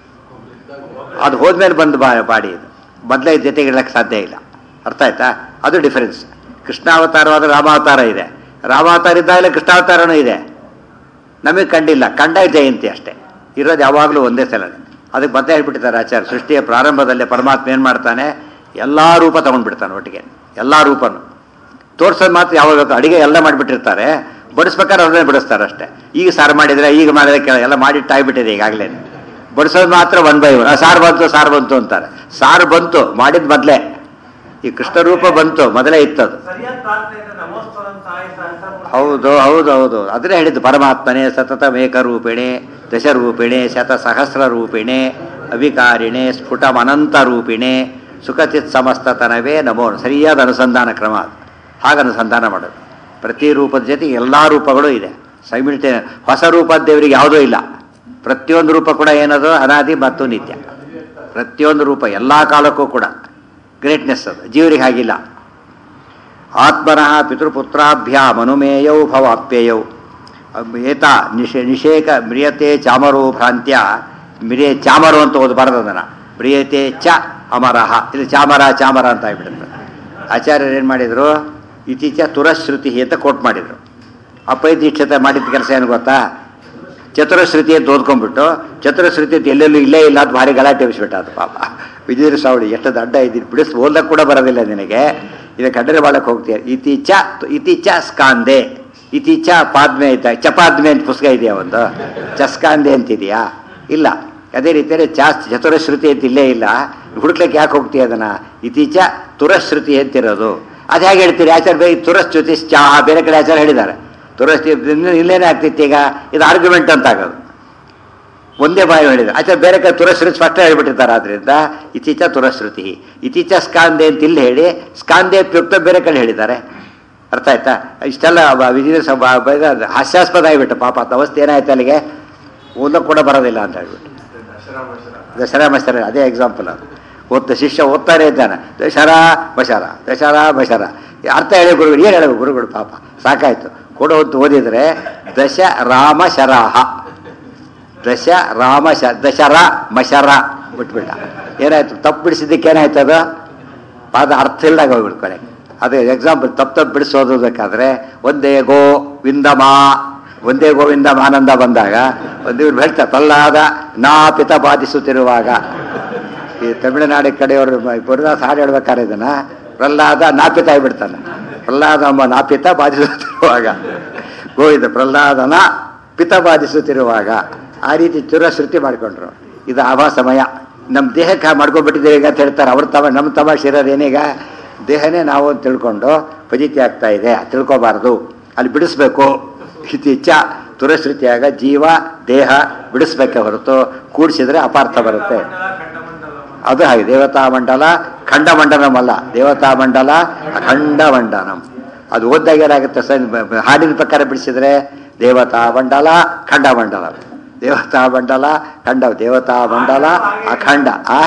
A: ಅದು ಹೋದ್ಮೇಲೆ ಬಂದು ಬಾ ಬಾಡಿ ಇದು ಮೊದಲೇ ಜೊತೆಗಿಡಕ್ಕೆ ಸಾಧ್ಯ ಇಲ್ಲ ಅರ್ಥ ಆಯ್ತಾ ಅದು ಡಿಫರೆನ್ಸ್ ಕೃಷ್ಣಾವತಾರವಾದ ರಾಮಾವತಾರ ಇದೆ ರಾಮಾವತಾರ ಇದ್ದಾಗಲೇ ಕೃಷ್ಣಾವತಾರನೂ ಇದೆ ನಮಗೆ ಕಂಡಿಲ್ಲ ಕಂಡಾಗ ಜಯಂತಿ ಅಷ್ಟೇ ಇರೋದು ಯಾವಾಗಲೂ ಒಂದೇ ಸಲನೇ ಅದಕ್ಕೆ ಮತ್ತೆ ಹೇಳ್ಬಿಟ್ಟಿದ್ದಾರೆ ಆಚಾರ್ಯ ಸೃಷ್ಟಿಯ ಪ್ರಾರಂಭದಲ್ಲೇ ಪರಮಾತ್ಮ ಏನು ಮಾಡ್ತಾನೆ ಎಲ್ಲ ರೂಪ ತಗೊಂಡ್ಬಿಡ್ತಾನೆ ಒಟ್ಟಿಗೆ ಎಲ್ಲ ರೂಪನು ತೋರ್ಸೋದು ಮಾತ್ರ ಯಾವಾಗ ಬೇಕು ಅಡಿಗೆ ಎಲ್ಲ ಮಾಡಿಬಿಟ್ಟಿರ್ತಾರೆ ಬಡಿಸ್ಬೇಕಾದ್ರೆ ಅದನ್ನೇ ಬಿಡಿಸ್ತಾರೆ ಅಷ್ಟೇ ಈಗ ಸಾರು ಮಾಡಿದರೆ ಈಗ ಮಾಡಿದ್ರೆ ಕೆಲ ಎಲ್ಲ ಮಾಡಿ ಆಗಿಬಿಟ್ಟಿದೆ ಈಗಾಗಲೇ ಬಡಿಸೋದು ಮಾತ್ರ ಒನ್ ಬೈ ಒನ್ ಸಾರು ಬಂತು ಸಾರು ಬಂತು ಅಂತಾರೆ ಸಾರು ಬಂತು ಮಾಡಿದ ಮೊದಲೇ ಈ ಕೃಷ್ಣ ರೂಪ ಬಂತು ಮೊದಲೇ ಇತ್ತದು
C: ಸರಿಯಾದ ಪ್ರಾರ್ಥನೆ ಇದೆ ನಮೋಸ್ತರಂ ತಾಯಿ ಸಹಸ್ರ
A: ಹೌದು ಹೌದು ಹೌದು ಅದನ್ನೇ ಹೇಳಿದ್ದು ಪರಮಾತ್ಮನೇ ಸತತ ಮೇಕರೂಪಿಣೆ ದಶರೂಪಿಣೆ ಶತ ಸಹಸ್ರ ರೂಪಿಣೆ ಅವಿಕಾರಿಣೆ ಸ್ಫುಟಮನಂತ ರೂಪಿಣೆ ಸುಖಚಿತ್ ಸಮಸ್ತತನವೇ ನಮೋ ಸರಿಯಾದ ಅನುಸಂಧಾನ ಕ್ರಮ ಅದು ಹಾಗೆ ಅನುಸಂಧಾನ ಮಾಡೋದು ಪ್ರತಿ ರೂಪದ ಜೊತೆಗೆ ಎಲ್ಲ ರೂಪಗಳು ಇದೆ ಸೈಮಿಲ್ಟೇ ಹೊಸ ರೂಪದ ದೇವರಿಗೆ ಯಾವುದೂ ಇಲ್ಲ ಪ್ರತಿಯೊಂದು ರೂಪ ಕೂಡ ಏನದು ಅನಾದಿ ಮತ್ತು ನಿತ್ಯ ಪ್ರತಿಯೊಂದು ರೂಪ ಎಲ್ಲ ಕಾಲಕ್ಕೂ ಕೂಡ ಗ್ರೇಟ್ನೆಸ್ ಅದು ಜೀವರಿಗೆ ಹಾಗಿಲ್ಲ ಆತ್ಮನಃ ಪಿತೃಪುತ್ರಾಭ್ಯಾಂ ಅನುಮೇಯೌ ಭವಾಪ್ಯಯೌ ಏತ ನಿಷೇ ನಿಷೇಕ ಮ್ರಿಯತೆ ಚಾಮರೋ ಭ್ರಾಂತ್ಯ ಮಿರಿಯ ಚಾಮರು ಅಂತ ಓದಬಾರದು ಅದನ್ನು ಮ್ರಿಯತೆ ಚ ಅಮರಹ ಇದು ಚಾಮರ ಚಾಮರ ಅಂತ ಆಗ್ಬಿಡುತ್ತೆ ಆಚಾರ್ಯರು ಏನು ಮಾಡಿದರು ಇತ್ತೀಚ ತುರಶ್ರುತಿ ಅಂತ ಕೋಟ್ ಮಾಡಿದರು ಅಪೈದೀಕ್ಷತೆ ಮಾಡಿದ ಕೆಲಸ ಏನು ಗೊತ್ತಾ ಚತುರಶ್ರುತಿ ಅಂತ ಓದ್ಕೊಂಡ್ಬಿಟ್ಟು ಚತುರಶ್ರುತಿ ಅಂತ ಎಲ್ಲೆಲ್ಲೂ ಇಲ್ಲೇ ಇಲ್ಲ ಅಂತ ಭಾರಿ ಗಲಾಟೆ ಎಬ್ಬಿಸ್ಬಿಟ್ಟ ಅದು ಪಾಪ ವಿಜಯ ಸಾವಳಿ ಎಷ್ಟು ದಡ್ಡ ಇದ್ದೀನಿ ಬಿಡಿಸ್ ಓದಕ್ಕೆ ಕೂಡ ಬರೋದಿಲ್ಲ ನಿನಗೆ ಇದಕ್ಕೆ ಕಡ್ಡರೆ ಬಾಳಕ್ಕೆ ಹೋಗ್ತೀಯ ಇತೀಚ ಇತೀಚ ಸ್ಕಾಂದೆ ಇತೀಚ ಪಾದ್ಮೆ ಐತ ಚಪಾದ್ಮೆ ಅಂತ ಪುಸ್ತಕ ಇದೆಯಾ ಒಂದು ಚಸ್ಕಾಂದೆ ಅಂತಿದೆಯಾ ಇಲ್ಲ ಅದೇ ರೀತಿಯಲ್ಲಿ ಚಾ ಚತುರಶ್ರುತಿ ಅಂತ ಇಲ್ಲೇ ಇಲ್ಲ ಹುಡುಕ್ಲಿಕ್ಕೆ ಯಾಕೆ ಹೋಗ್ತೀಯ ಅದನ್ನ ಇತೀಚ ತುರಶ್ರುತಿ ಅಂತಿರೋದು ಅದು ಹೇಗೆ ಹೇಳ್ತೀರಿ ಆಚಾರ್ಯ ಬೇರೆ ತುರಶ್ರುತಿ ಚಾ ಬೇರೆ ಕಡೆ ಆಚಾರ ಹೇಳಿದ್ದಾರೆ ತುರಶ್ರುತಿ ಇಲ್ಲೇನೇ ಆಗ್ತಿತ್ತು ಈಗ ಇದು ಆರ್ಗ್ಯುಮೆಂಟ್ ಅಂತ ಆಗೋದು ಒಂದೇ ಬಾಯಿ ಹೇಳಿದ್ರು ಆಚಾರ ಬೇರೆ ಕಡೆ ತುರಶ್ರುತಿ ಸ್ಪಷ್ಟ ಹೇಳ್ಬಿಟ್ಟಿರ್ತಾರೆ ಆದ್ರಿಂದ ಇತೀಚ ತುರಶ್ರುತಿ ಇತೀಚ ಸ್ಕಾಂದೆ ಅಂತ ಇಲ್ಲಿ ಹೇಳಿ ಸ್ಕಾಂದೆ ಪ್ರಯುಕ್ತ ಬೇರೆ ಕಡೆ ಹೇಳಿದ್ದಾರೆ ಅರ್ಥ ಆಯ್ತಾ ಇಷ್ಟೆಲ್ಲ ಬ- ವಿಜಯ ಸಭಾ ಬ- ಇದು ಹಾಸ್ಯಾಸ್ಪದ ಆಗಿಬಿಟ್ಟು ಪಾಪ ಅದ್ ಅವಸ್ಥೆ ಏನಾಯ್ತು ಅಲ್ಲಿಗೆ ಓದಕ್ಕೆ ಕೂಡ ಬರೋದಿಲ್ಲ ಅಂತ ಹೇಳ್ಬಿಟ್ಟು ದಸರಾ ಮಶರ ಅದೇ ಎಕ್ಸಾಂಪಲ್ ಅದು ಓದ್ತ ಶಿಷ್ಯ ಓದ್ತಾನೆ ಇದ್ದಾನೆ ದಶರಾ ಬಶರ ದಶರಾ ಬಶರ ಅರ್ಥ ಹೇಳಿ ಗುರುಗಳು ಏನು ಹೇಳಬೇಕು ಗುರುಗಳು ಪಾಪ ಸಾಕಾಯ್ತು ಕೂಡ ಹೊತ್ತು ಓದಿದ್ರೆ ದಶ ರಾಮ ಶರಾಹ ದಶ ರಾಮ ಶ ದಶರ ಮಶರ ಬಿಟ್ಬಿಟ್ಟ ಏನಾಯ್ತು ತಪ್ಪು ಬಿಡಿಸಿದ್ದಕ್ಕೆ ಏನಾಯ್ತು ಅದು ಅದು ಅರ್ಥ ಇಲ್ದಾಗ ಹೋಗ್ಬಿಟ್ಟು ಕೊನೆ ಅದೇ ಎಕ್ಸಾಂಪಲ್ ತಪ್ಪು ತಪ್ಪು ಬಿಡಿಸೋದಬೇಕಾದ್ರೆ ಒಂದೇ ಗೋ ವಿಂದಮ ಒಂದೇ ಗೋವಿಂದ ಆನಂದ ಬಂದಾಗ ಒಂದು ಇವ್ರು ಹೇಳ್ತಾರೆ ಪ್ರಹ್ಲಾದ ನಾ ಪಿತ ಬಾಧಿಸುತ್ತಿರುವಾಗ ಈ ತಮಿಳುನಾಡು ಕಡೆಯವರು ಗುರುದಾಸ್ ಹಾಡು ಹೇಳ್ಬೇಕಾದ್ರೆ ಇದನ್ನ ಪ್ರಹ್ಲಾದ ನಾಪಿತ ಆಗಿಬಿಡ್ತಾನೆ ಪ್ರಹ್ಲಾದ ಎಂಬ ನಾಪಿತ ಬಾಧಿಸುತ್ತಿರುವಾಗ ಗೋವಿಂದ ಪ್ರಹ್ಲಾದನ ಪಿತ ಬಾಧಿಸುತ್ತಿರುವಾಗ ಆ ರೀತಿ ಚುರಶ್ರುತಿ ಮಾಡಿಕೊಂಡ್ರು ಇದು ಆಭಾ ಸಮಯ ನಮ್ಮ ದೇಹಕ್ಕೆ ಮಾಡ್ಕೊಂಡ್ಬಿಟ್ಟಿದ್ದೇವೆ ಈಗ ಅಂತ ಹೇಳ್ತಾರೆ ಅವ್ರ ತಮ ನಮ್ಮ ತಮಾಷೆ ಇರೋದು ಏನೀಗ ದೇಹನೇ ನಾವು ಅಂತ ತಿಳ್ಕೊಂಡು ಫಜಿತಿ ಆಗ್ತಾ ಇದೆ ತಿಳ್ಕೊಬಾರ್ದು ಅಲ್ಲಿ ಬಿಡಿಸ್ಬೇಕು ಇತ್ತೀಚ ತುರಶ್ರುತಿಯಾಗ ಜೀವ ದೇಹ ಬಿಡಿಸ್ಬೇಕೆ ಹೊರತು ಕೂಡಿಸಿದ್ರೆ ಅಪಾರ್ಥ ಬರುತ್ತೆ ಅದು ಹಾಗೆ ದೇವತಾ ಮಂಡಲ ಖಂಡ ಮಂಡನಮಲ್ಲ ದೇವತಾ ಮಂಡಲ ಅಖಂಡ ಮಂಡನಂ ಅದು ಓದ್ದಾಗ ಏನಾಗುತ್ತೆ ಸರ್ ಬ- ಹಾಡಿನ ಪ್ರಕಾರ ಬಿಡಿಸಿದ್ರೆ ದೇವತಾ ಮಂಡಲ ಖಂಡ ಮಂಡಲ ದೇವತಾ ಮಂಡಲ ಖಂಡ ದೇವತಾ ಮಂಡಲ ಅಖಂಡ ಆ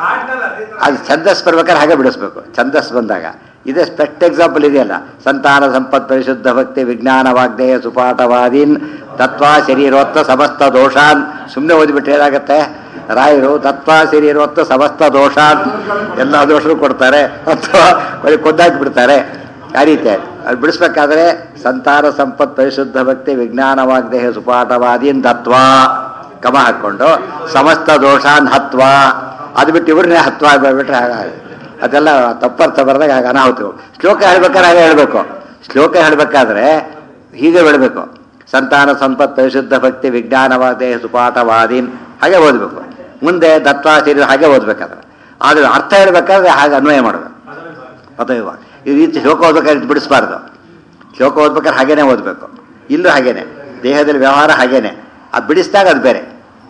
A: ಅದು ಛಂದಸ್ ಬರ್ಬೇಕಾದ್ರೆ ಹಾಗೆ ಬಿಡಿಸ್ಬೇಕು ಛಂದಸ್ ಬಂದಾಗ ಇದೇ ಸ್ಪೆಕ್ಟ್ ಎಕ್ಸಾಂಪಲ್ ಇದೆಯಲ್ಲ ಸಂತಾನ ಸಂಪತ್ ಪರಿಶುದ್ಧ ಭಕ್ತಿ ವಿಜ್ಞಾನ ವಾಗ್ದೇಯ ಸುಪಾಠವಾದೀನ್ ತತ್ವ ಶರೀರೋತ್ತ ಸಮಸ್ತ ದೋಷಾನ್ ಸುಮ್ಮನೆ ಓದಿಬಿಟ್ರೆ ಏನಾಗುತ್ತೆ ರಾಯರು ತತ್ವ ಶರೀರೋತ್ತ ಸಮಸ್ತ ದೋಷಾನ್ ಎಲ್ಲ ದೋಷರು ಕೊಡ್ತಾರೆ ಅಥವಾ ಬರೀ ಕೊಂದಾಕಿ ಬಿಡ್ತಾರೆ ಆ ರೀತಿ ಅದು ಬಿಡಿಸ್ಬೇಕಾದ್ರೆ ಸಂತಾನ ಸಂಪತ್ ಪರಿಶುದ್ಧ ಭಕ್ತಿ ವಿಜ್ಞಾನ ವಾಗ್ದೇಹ ಸುಪಾಠವಾದೀನ್ ತತ್ವ ಕಮ ಹಾಕ್ಕೊಂಡು ಸಮಸ್ತ ದೋಷಾನ್ ಹತ್ವ ಅದು ಬಿಟ್ಟು ಇವ್ರನ್ನೇ ಹತ್ವ ಆಗ್ಬಿಟ್ರೆ ಹಾಗಾಗಿ ಅದೆಲ್ಲ ತಪ್ಪರ್ಥ ಬರೆದಾಗ ಹಾಗೆ ಅನಾಹುತಗಳು ಶ್ಲೋಕ ಹೇಳ್ಬೇಕಾದ್ರೆ ಹಾಗೆ ಹೇಳಬೇಕು ಶ್ಲೋಕ ಹೇಳಬೇಕಾದ್ರೆ ಹೀಗೆ ಹೇಳಬೇಕು ಸಂತಾನ ಸಂಪತ್ ಪರಿಶುದ್ಧ ಭಕ್ತಿ ವಿಜ್ಞಾನವಾದೇ ಸುಪಾಠವಾದೀನ್ ಹಾಗೆ ಓದಬೇಕು ಮುಂದೆ ದತ್ವ ಸೇರಿ ಹಾಗೆ ಓದ್ಬೇಕಾದ್ರೆ ಆದರೆ ಅರ್ಥ ಹೇಳ್ಬೇಕಾದ್ರೆ ಹಾಗೆ ಅನ್ವಯ ಮಾಡಬೇಕು ಪದವಿವ ಈ ರೀತಿ ಶ್ಲೋಕ ಓದ್ಬೇಕಾದ್ರೆ ಬಿಡಿಸ್ಬಾರ್ದು ಶ್ಲೋಕ ಓದ್ಬೇಕಾದ್ರೆ ಹಾಗೇನೆ ಓದಬೇಕು ಇಲ್ಲೂ ಹಾಗೇನೆ ದೇಹದಲ್ಲಿ ವ್ಯವಹಾರ ಹಾಗೇನೆ ಅದು ಬಿಡಿಸಿದಾಗ ಅದು ಬೇರೆ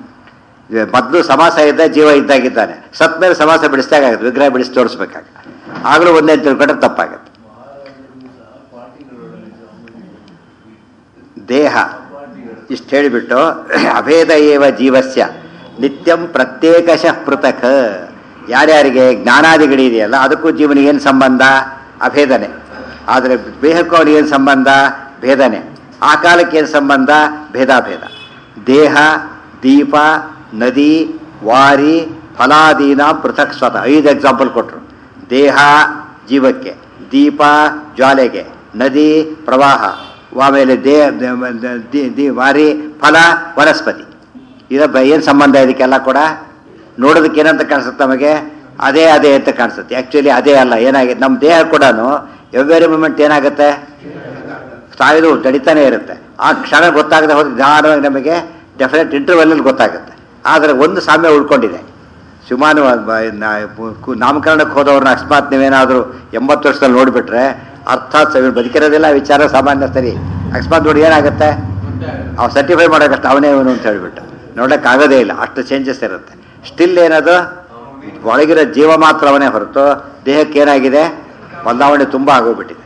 A: ಮೊದಲು ಸಮಾಸ ಇದ್ದ ಜೀವ ಇದ್ದಾಗಿದ್ದಾನೆ ಸತ್ ಮೇಲೆ ಸಮಾಸ ಬಿಡಿಸಿದಾಗುತ್ತೆ ವಿಗ್ರಹ ಬಿಡಿಸಿ ತೋರಿಸ್ಬೇಕಾಗ ಆಗಲೂ ಒಂದೇ ತಿಳ್ಕೊಂಡ್ರೆ ತಪ್ಪಾಗುತ್ತೆ ದೇಹ ಇಷ್ಟು ಹೇಳಿಬಿಟ್ಟು ಅಭೇದ ಏವ ಜೀವಸ್ಯ ನಿತ್ಯಂ ಪ್ರತ್ಯೇಕಶಃ ಪೃಥಕ್ ಯಾರ್ಯಾರಿಗೆ ಜ್ಞಾನಾದಿಗಳಿದೆಯಲ್ಲ ಅದಕ್ಕೂ ಜೀವನಿಗೆ ಏನು ಸಂಬಂಧ ಅಭೇದನೆ ಆದರೆ ದೇಹಕ್ಕೂ ಅವನಿಗೇನು ಸಂಬಂಧ ಭೇದನೆ ಆ ಕಾಲಕ್ಕೆ ಏನು ಸಂಬಂಧ ಭೇದಾಭೇದ ದೇಹ ದೀಪ ನದಿ ವಾರಿ ಫಲಾದೀನ ಪೃಥಕ್ ಸ್ವತಃ ಐದು ಎಕ್ಸಾಂಪಲ್ ಕೊಟ್ಟರು ದೇಹ ಜೀವಕ್ಕೆ ದೀಪ ಜ್ವಾಲೆಗೆ ನದಿ ಪ್ರವಾಹ ಆಮೇಲೆ ದೇ ದ- ದಿ- ದಿ- ವಾರಿ ಫಲ ವನಸ್ಪತಿ ಇದಪ್ಪ ಏನು ಸಂಬಂಧ ಇದಕ್ಕೆಲ್ಲ ಕೂಡ ನೋಡೋದಕ್ಕೆ ಏನಂತ ಕಾಣಿಸುತ್ತೆ ನಮಗೆ ಅದೇ ಅದೇ ಅಂತ ಕಾಣಿಸುತ್ತೆ ಆ್ಯಕ್ಚುಲಿ ಅದೇ ಅಲ್ಲ ಏನಾಗಿದೆ ನಮ್ಮ ದೇಹ ಕೂಡ ಎವ್ರಿ ಮೂಮೆಂಟ್ ಏನಾಗುತ್ತೆ ಸಾಯೋದು ನಡೀತಾನೆ ಇರುತ್ತೆ ಆ ಕ್ಷಣ ಗೊತ್ತಾಗದೆ ಹೋದ್ರೆ ನಿಧಾನವಾಗಿ ನಮಗೆ ಡೆಫಿನೆಟ್ ಇಂಟರ್ವೆಲ್ಲಲ್ಲಿ ಗೊತ್ತಾಗುತ್ತೆ ಆದರೆ ಒಂದು ಸಾಮ್ಯ ಉಳ್ಕೊಂಡಿದೆ ಸುಮಾರು ಬ- ನಾ- ಕು- ನಾಮಕರಣಕ್ಕೆ ಹೋದವ್ರನ್ನ ಅಕಸ್ಮಾತ್ ನೀವೇನಾದರೂ ಎಂಬತ್ತು ವರ್ಷದಲ್ಲಿ ನೋಡಿಬಿಟ್ರೆ ಅರ್ಥಾತ್ ಸವಿ ಬದುಕಿರೋದಿಲ್ಲ ವಿಚಾರ ಸಾಮಾನ್ಯ ಸರಿ ಅಕಸ್ಮಾತ್ ನೋಡಿ ಏನಾಗುತ್ತೆ ಅವ್ ಸರ್ಟಿಫೈ ಮಾಡೋಕಷ್ಟು ಅವನೇ ಇವನು ಅಂತ ಹೇಳ್ಬಿಟ್ಟು ನೋಡೋಕ್ಕಾಗೋದೇ ಇಲ್ಲ ಅಷ್ಟು ಚೇಂಜಸ್ ಇರುತ್ತೆ ಸ್ಟಿಲ್ ಏನದು ಒಳಗಿರೋ ಜೀವ ಮಾತ್ರ ಅವನೇ ಹೊರತು ದೇಹಕ್ಕೆ ಏನಾಗಿದೆ ಬದಲಾವಣೆ ತುಂಬ ಆಗೋಗ್ಬಿಟ್ಟಿದೆ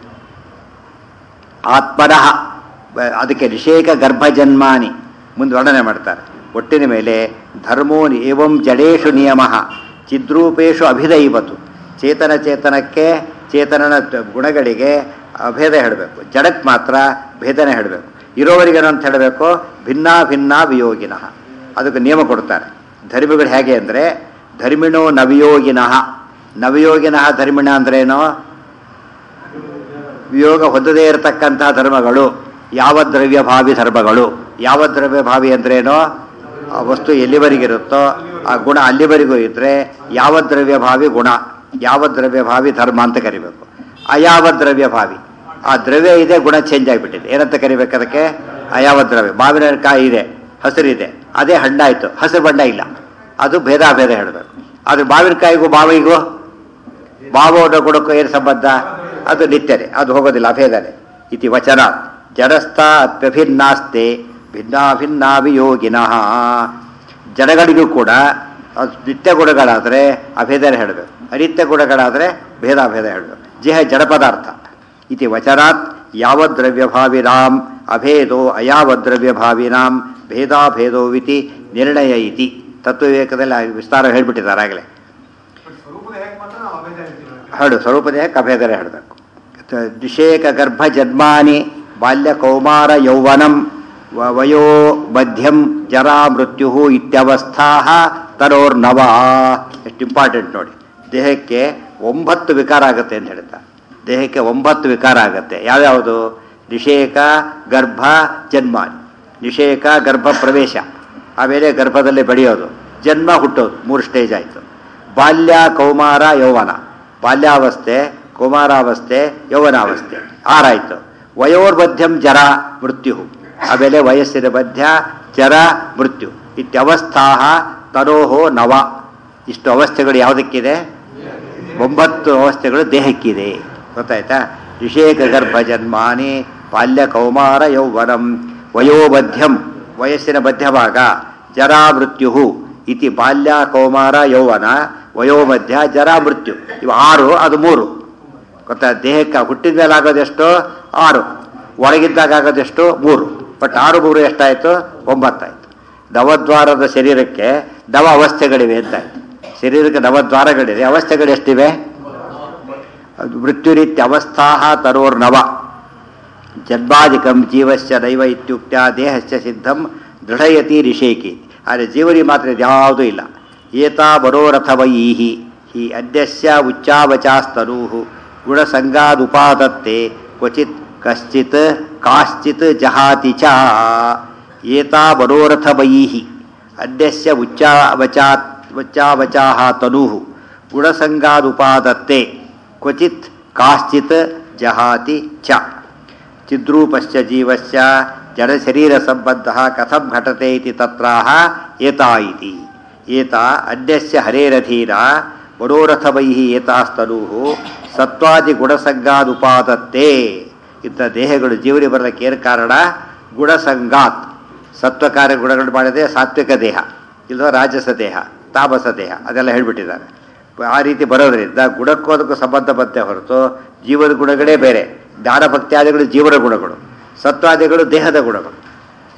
A: ಆತ್ಮನಃ ಬ- ಅದಕ್ಕೆ ನಿಷೇಕ ಗರ್ಭಜನ್ಮಾನಿ ಮುಂದೆ ವರ್ಣನೆ ಮಾಡ್ತಾರೆ ಒಟ್ಟಿನ ಮೇಲೆ ಧರ್ಮೋ ಏವಂ ಜಡೇಶು ನಿಯಮ ಚಿದ್ರೂಪೇಶು ಅಭಿದೈವತು ಚೇತನ ಚೇತನಕ್ಕೆ ಚೇತನನ ತ- ಗುಣಗಳಿಗೆ ಅಭೇದ ಹೇಳಬೇಕು ಜಡಕ್ಕೆ ಮಾತ್ರ ಭೇದನೆ ಹೇಳಬೇಕು ಇರೋವರಿಗೇನು ಅಂತ ಹೇಳಬೇಕು ಭಿನ್ನ ಭಿನ್ನ ವಿಯೋಗಿನಃ ಅದಕ್ಕೆ ನಿಯಮ ಕೊಡ್ತಾರೆ ಧರ್ಮಿಗಳು ಹೇಗೆ ಅಂದರೆ ಧರ್ಮಿಣೋ ನವಿಯೋಗಿನಃ ನವಯೋಗಿನಃ ಧರ್ಮಿಣ ಅಂದ್ರೇನು ವಿಯೋಗ ಹೊಂದದೇ ಇರತಕ್ಕಂತಹ ಧರ್ಮಗಳು ಯಾವ ದ್ರವ್ಯಭಾವಿ ಧರ್ಮಗಳು ಯಾವ ದ್ರವ್ಯಭಾವಿ ಅಂದ್ರೇನೋ ಆ ವಸ್ತು ಎಲ್ಲಿವರೆಗಿರುತ್ತೋ ಆ ಗುಣ ಅಲ್ಲಿವರೆಗೂ ಇದ್ದರೆ ಯಾವ ದ್ರವ್ಯಭಾವಿ ಗುಣ ಯಾವ ದ್ರವ್ಯಭಾವಿ ಧರ್ಮ ಅಂತ ಕರಿಬೇಕು ಅಯಾವ ದ್ರವ್ಯಭಾವಿ ಆ ದ್ರವ್ಯ ಇದೆ ಗುಣ ಚೇಂಜ್ ಆಗಿಬಿಟ್ಟಿದೆ ಏನಂತ ಕರಿಬೇಕು ಅದಕ್ಕೆ ಅಯಾವ ದ್ರವ್ಯ ಮಾವಿನಕಾಯಿ ಇದೆ ಹಸಿರಿದೆ ಅದೇ ಹಣ್ಣಾಯಿತು ಹಸಿರು ಬಣ್ಣ ಇಲ್ಲ ಅದು ಭೇದಾಭೇದ ಹೇಳಬೇಕು ಆದ್ರೆ ಮಾವಿನಕಾಯಿಗೂ ಮಾವಿಗೂ ಭಾವೋಡ ಗುಣಕ್ಕೂ ಏನು ಸಂಬಂಧ ಅದು ನಿತ್ಯನೆ ಅದು ಹೋಗೋದಿಲ್ಲ ಅಭೇದನೆ ಇತಿ ವಚನ ಜಡಸ್ಥ ಅಪ್ಯಭಿನ್ನಾಸ್ತೆ ಭಿನ್ನಾಭಿನ್ನಾಭಿಯೋಗಿನಃ ಜಡಗಳಿಗೂ ಕೂಡ ಅದು ನಿತ್ಯ ಗುಣಗಳಾದರೆ ಅಭೇದನೆ ಹೇಳಬೇಕು ಅನಿತ್ಯ ಗುಣಗಳಾದರೆ ಭೇದಾಭೇದ ಹೇಳಬೇಕು ದೇಹ ಜಡ ಪದಾರ್ಥ ಇತಿ ವಚನಾತ್ ಯಾವದ್ರವ್ಯಭಾವಿನಾಂ ಅಭೇದೋ ಅಯಾವದ್ರವ್ಯಭಾವಿನಾಂ ಭೇದಾಭೇದೋವಿತಿ ನಿರ್ಣಯ ಇತಿ ತತ್ವವಿವೇಕದಲ್ಲಿ ಆ ವಿಸ್ತಾರ ಹೇಳ್ಬಿಟ್ಟಿದ್ದಾರೆ ಆಗಲೇ
C: ಬಟ್ ಸ್ವರೂಪದ ಹೇಗೆ ಮಾತ್ರ ನಾವು ಅಭೇದ ಹೇಳ್ತೀವಿ
A: ಹರಡು ಸ್ವರೂಪದೇಹಕ್ಕೆ ಅಭೇದನೆ ಹೇಳಬೇಕು ನಿಷೇಕ ಗರ್ಭ ಜನ್ಮಾನಿ ಬಾಲ್ಯ ಕೌಮಾರ ಯೌವನಂ ವ- ವಯೋ ಮಧ್ಯಂ ಜರಾ ಮೃತ್ಯು ಇತ್ಯವಸ್ಥಾ ತರೋರ್ನವ ಎಷ್ಟು ಇಂಪಾರ್ಟೆಂಟ್ ನೋಡಿ ದೇಹಕ್ಕೆ ಒಂಬತ್ತು ವಿಕಾರ ಆಗುತ್ತೆ ಅಂತ ಹೇಳ್ತಾ ದೇಹಕ್ಕೆ ಒಂಬತ್ತು ವಿಕಾರ ಆಗುತ್ತೆ ಯಾವ್ಯಾವುದು ನಿಷೇಕ ಗರ್ಭ ಜನ್ಮಾನಿ ನಿಷೇಕ ಗರ್ಭ ಪ್ರವೇಶ ಆಮೇಲೆ ಗರ್ಭದಲ್ಲಿ ಬೆಳೆಯೋದು ಜನ್ಮ ಹುಟ್ಟೋದು ಮೂರು ಸ್ಟೇಜ್ ಆಯಿತು ಬಾಲ್ಯ ಕೌಮಾರ ಯೌವನ ಬಾಲ್ಯಾವಸ್ಥೆ ಕೌಮಾರಾವಸ್ಥೆ ಯೌವನಾವಸ್ಥೆ ಆರಾಯ್ತು ವಯೋರ್ಮಧ್ಯಂ ಜರ ಮೃತ್ಯು ಆಮೇಲೆ ವಯಸ್ಸಿನ ಮಧ್ಯ ಜರ ಮೃತ್ಯು ಇತ್ಯವಸ್ಥಾ ತರೋಹೋ ನವ ಇಷ್ಟು ಅವಸ್ಥೆಗಳು ಯಾವುದಕ್ಕಿದೆ ಒಂಬತ್ತು ಅವಸ್ಥೆಗಳು ದೇಹಕ್ಕಿದೆ ಗೊತ್ತಾಯ್ತಾ ವಿಷೇಕ ಗರ್ಭ ಜನ್ಮಾನಿ ಬಾಲ್ಯ ಕೌಮಾರ ಯೌವನಂ ವಯೋಮಧ್ಯಂ ವಯಸ್ಸಿನ ಮಧ್ಯಭಾಗ ಜರಾ ಮೃತ್ಯು ಇತಿ ಬಾಲ್ಯ ಕೌಮಾರ ಯೌವನ ವಯೋಮಧ್ಯ ಜರಾ ಮೃತ್ಯು ಇವು ಆರು ಅದು ಮೂರು ಗೊತ್ತಾ ದೇಹಕ್ಕೆ ಹುಟ್ಟಿದ ಮೇಲೆ ಆಗೋದೆಷ್ಟು ಆರು ಒಳಗಿದ್ದಾಗ ಆಗೋದೆಷ್ಟು ಮೂರು ಬಟ್ ಆರು ಮೂರು ಎಷ್ಟಾಯಿತು ಒಂಬತ್ತಾಯಿತು ನವದ್ವಾರದ ಶರೀರಕ್ಕೆ ನವ ಅವಸ್ಥೆಗಳಿವೆ ಅಂತಾಯ್ತು ಶರೀರಕ್ಕೆ ನವದ್ವಾರಗಳಿವೆ ಅವಸ್ಥೆಗಳು ಎಷ್ಟಿವೆ ಅದು ಮೃತ್ಯುರೀತ್ಯ ಅವಸ್ಥಾ ತರೋರ್ನವ ಜನ್ಮಾಧಿಕಂ ಜೀವಸ್ಯ ನೈವ ಇತ್ಯುಕ್ತ ದೇಹಸ್ಯ ಸಿದ್ಧಂ ದೃಢಯತಿ ರಿಷೇಕಿ ಆದರೆ ಜೀವನಿ ಮಾತ್ರ ಯಾವುದೂ ಇಲ್ಲ ಏತಾ ಮನೋರಥವೈಹಿ ಹಿ ಅದ್ಯಸ್ಯ ಉಚ್ಚಾವಚಾಸ್ತನೂ ಗುಣಸಂಗಾದುಪಾದತ್ತೆ ಕ್ವಚಿತ್ ಕಶ್ಚಿತ್ ಕಾಶ್ಚಿತ್ ಜಹಾತಿ ಚ ಏತಾ ಮನೋರಥವೈಹಿ ಅದ್ಯಸ್ಯ ಉಚ್ಚಾವಚಾತ್ ಉಚ್ಚಾವಚಾಹ ತನೂ ಗುಣಸಂಗಾದುಪಾದತ್ತೆ ಕ್ವಚಿತ್ ಕಾಶ್ಚಿತ್ ಜಹಾತಿ ಚ ಚಿದ್ರೂಪಶ್ಚ ಜೀವಸ್ಯ ಜಡಶರೀರ ಸಂಬಂಧ ಕಥಂ ಘಟತೆ ಇತಿ ತತ್ರಾಹ ಏತಾ ಇತಿ ಏತ ಅನ್ಯಸ್ಯ ಹರೇರಧೀನ ಮನೋರಥವೈಃ ಏತಾಸ್ತನೂ ಸತ್ವಾದಿ ಗುಣಸಂಗಾದುಪಾದತ್ತೆ ಇಂಥ ದೇಹಗಳು ಜೀವನಿ ಬರಲಿಕ್ಕೆ ಏನು ಕಾರಣ ಗುಣಸಂಗಾತ್ ಸತ್ವಕಾರ್ಯ ಗುಣಗಳು ಮಾಡಿದೆ ಸಾತ್ವಿಕ ದೇಹ ಇಲ್ಲದ ರಾಜಸ ದೇಹ ತಾಮಸ ದೇಹ ಅದೆಲ್ಲ ಹೇಳ್ಬಿಟ್ಟಿದ್ದಾರೆ ಆ ರೀತಿ ಬರೋದ್ರಿಂದ ಗುಣಕ್ಕೂ ಅದಕ್ಕೂ ಸಂಬಂಧ ಬಂತೆ ಹೊರತು ಜೀವದ ಗುಣಗಳೇ ಬೇರೆ ಜ್ಞಾನ ಭಕ್ತ್ಯಾದಿಗಳು ಜೀವನ ಗುಣಗಳು ಸತ್ವಾದಿಗಳು ದೇಹದ ಗುಣಗಳು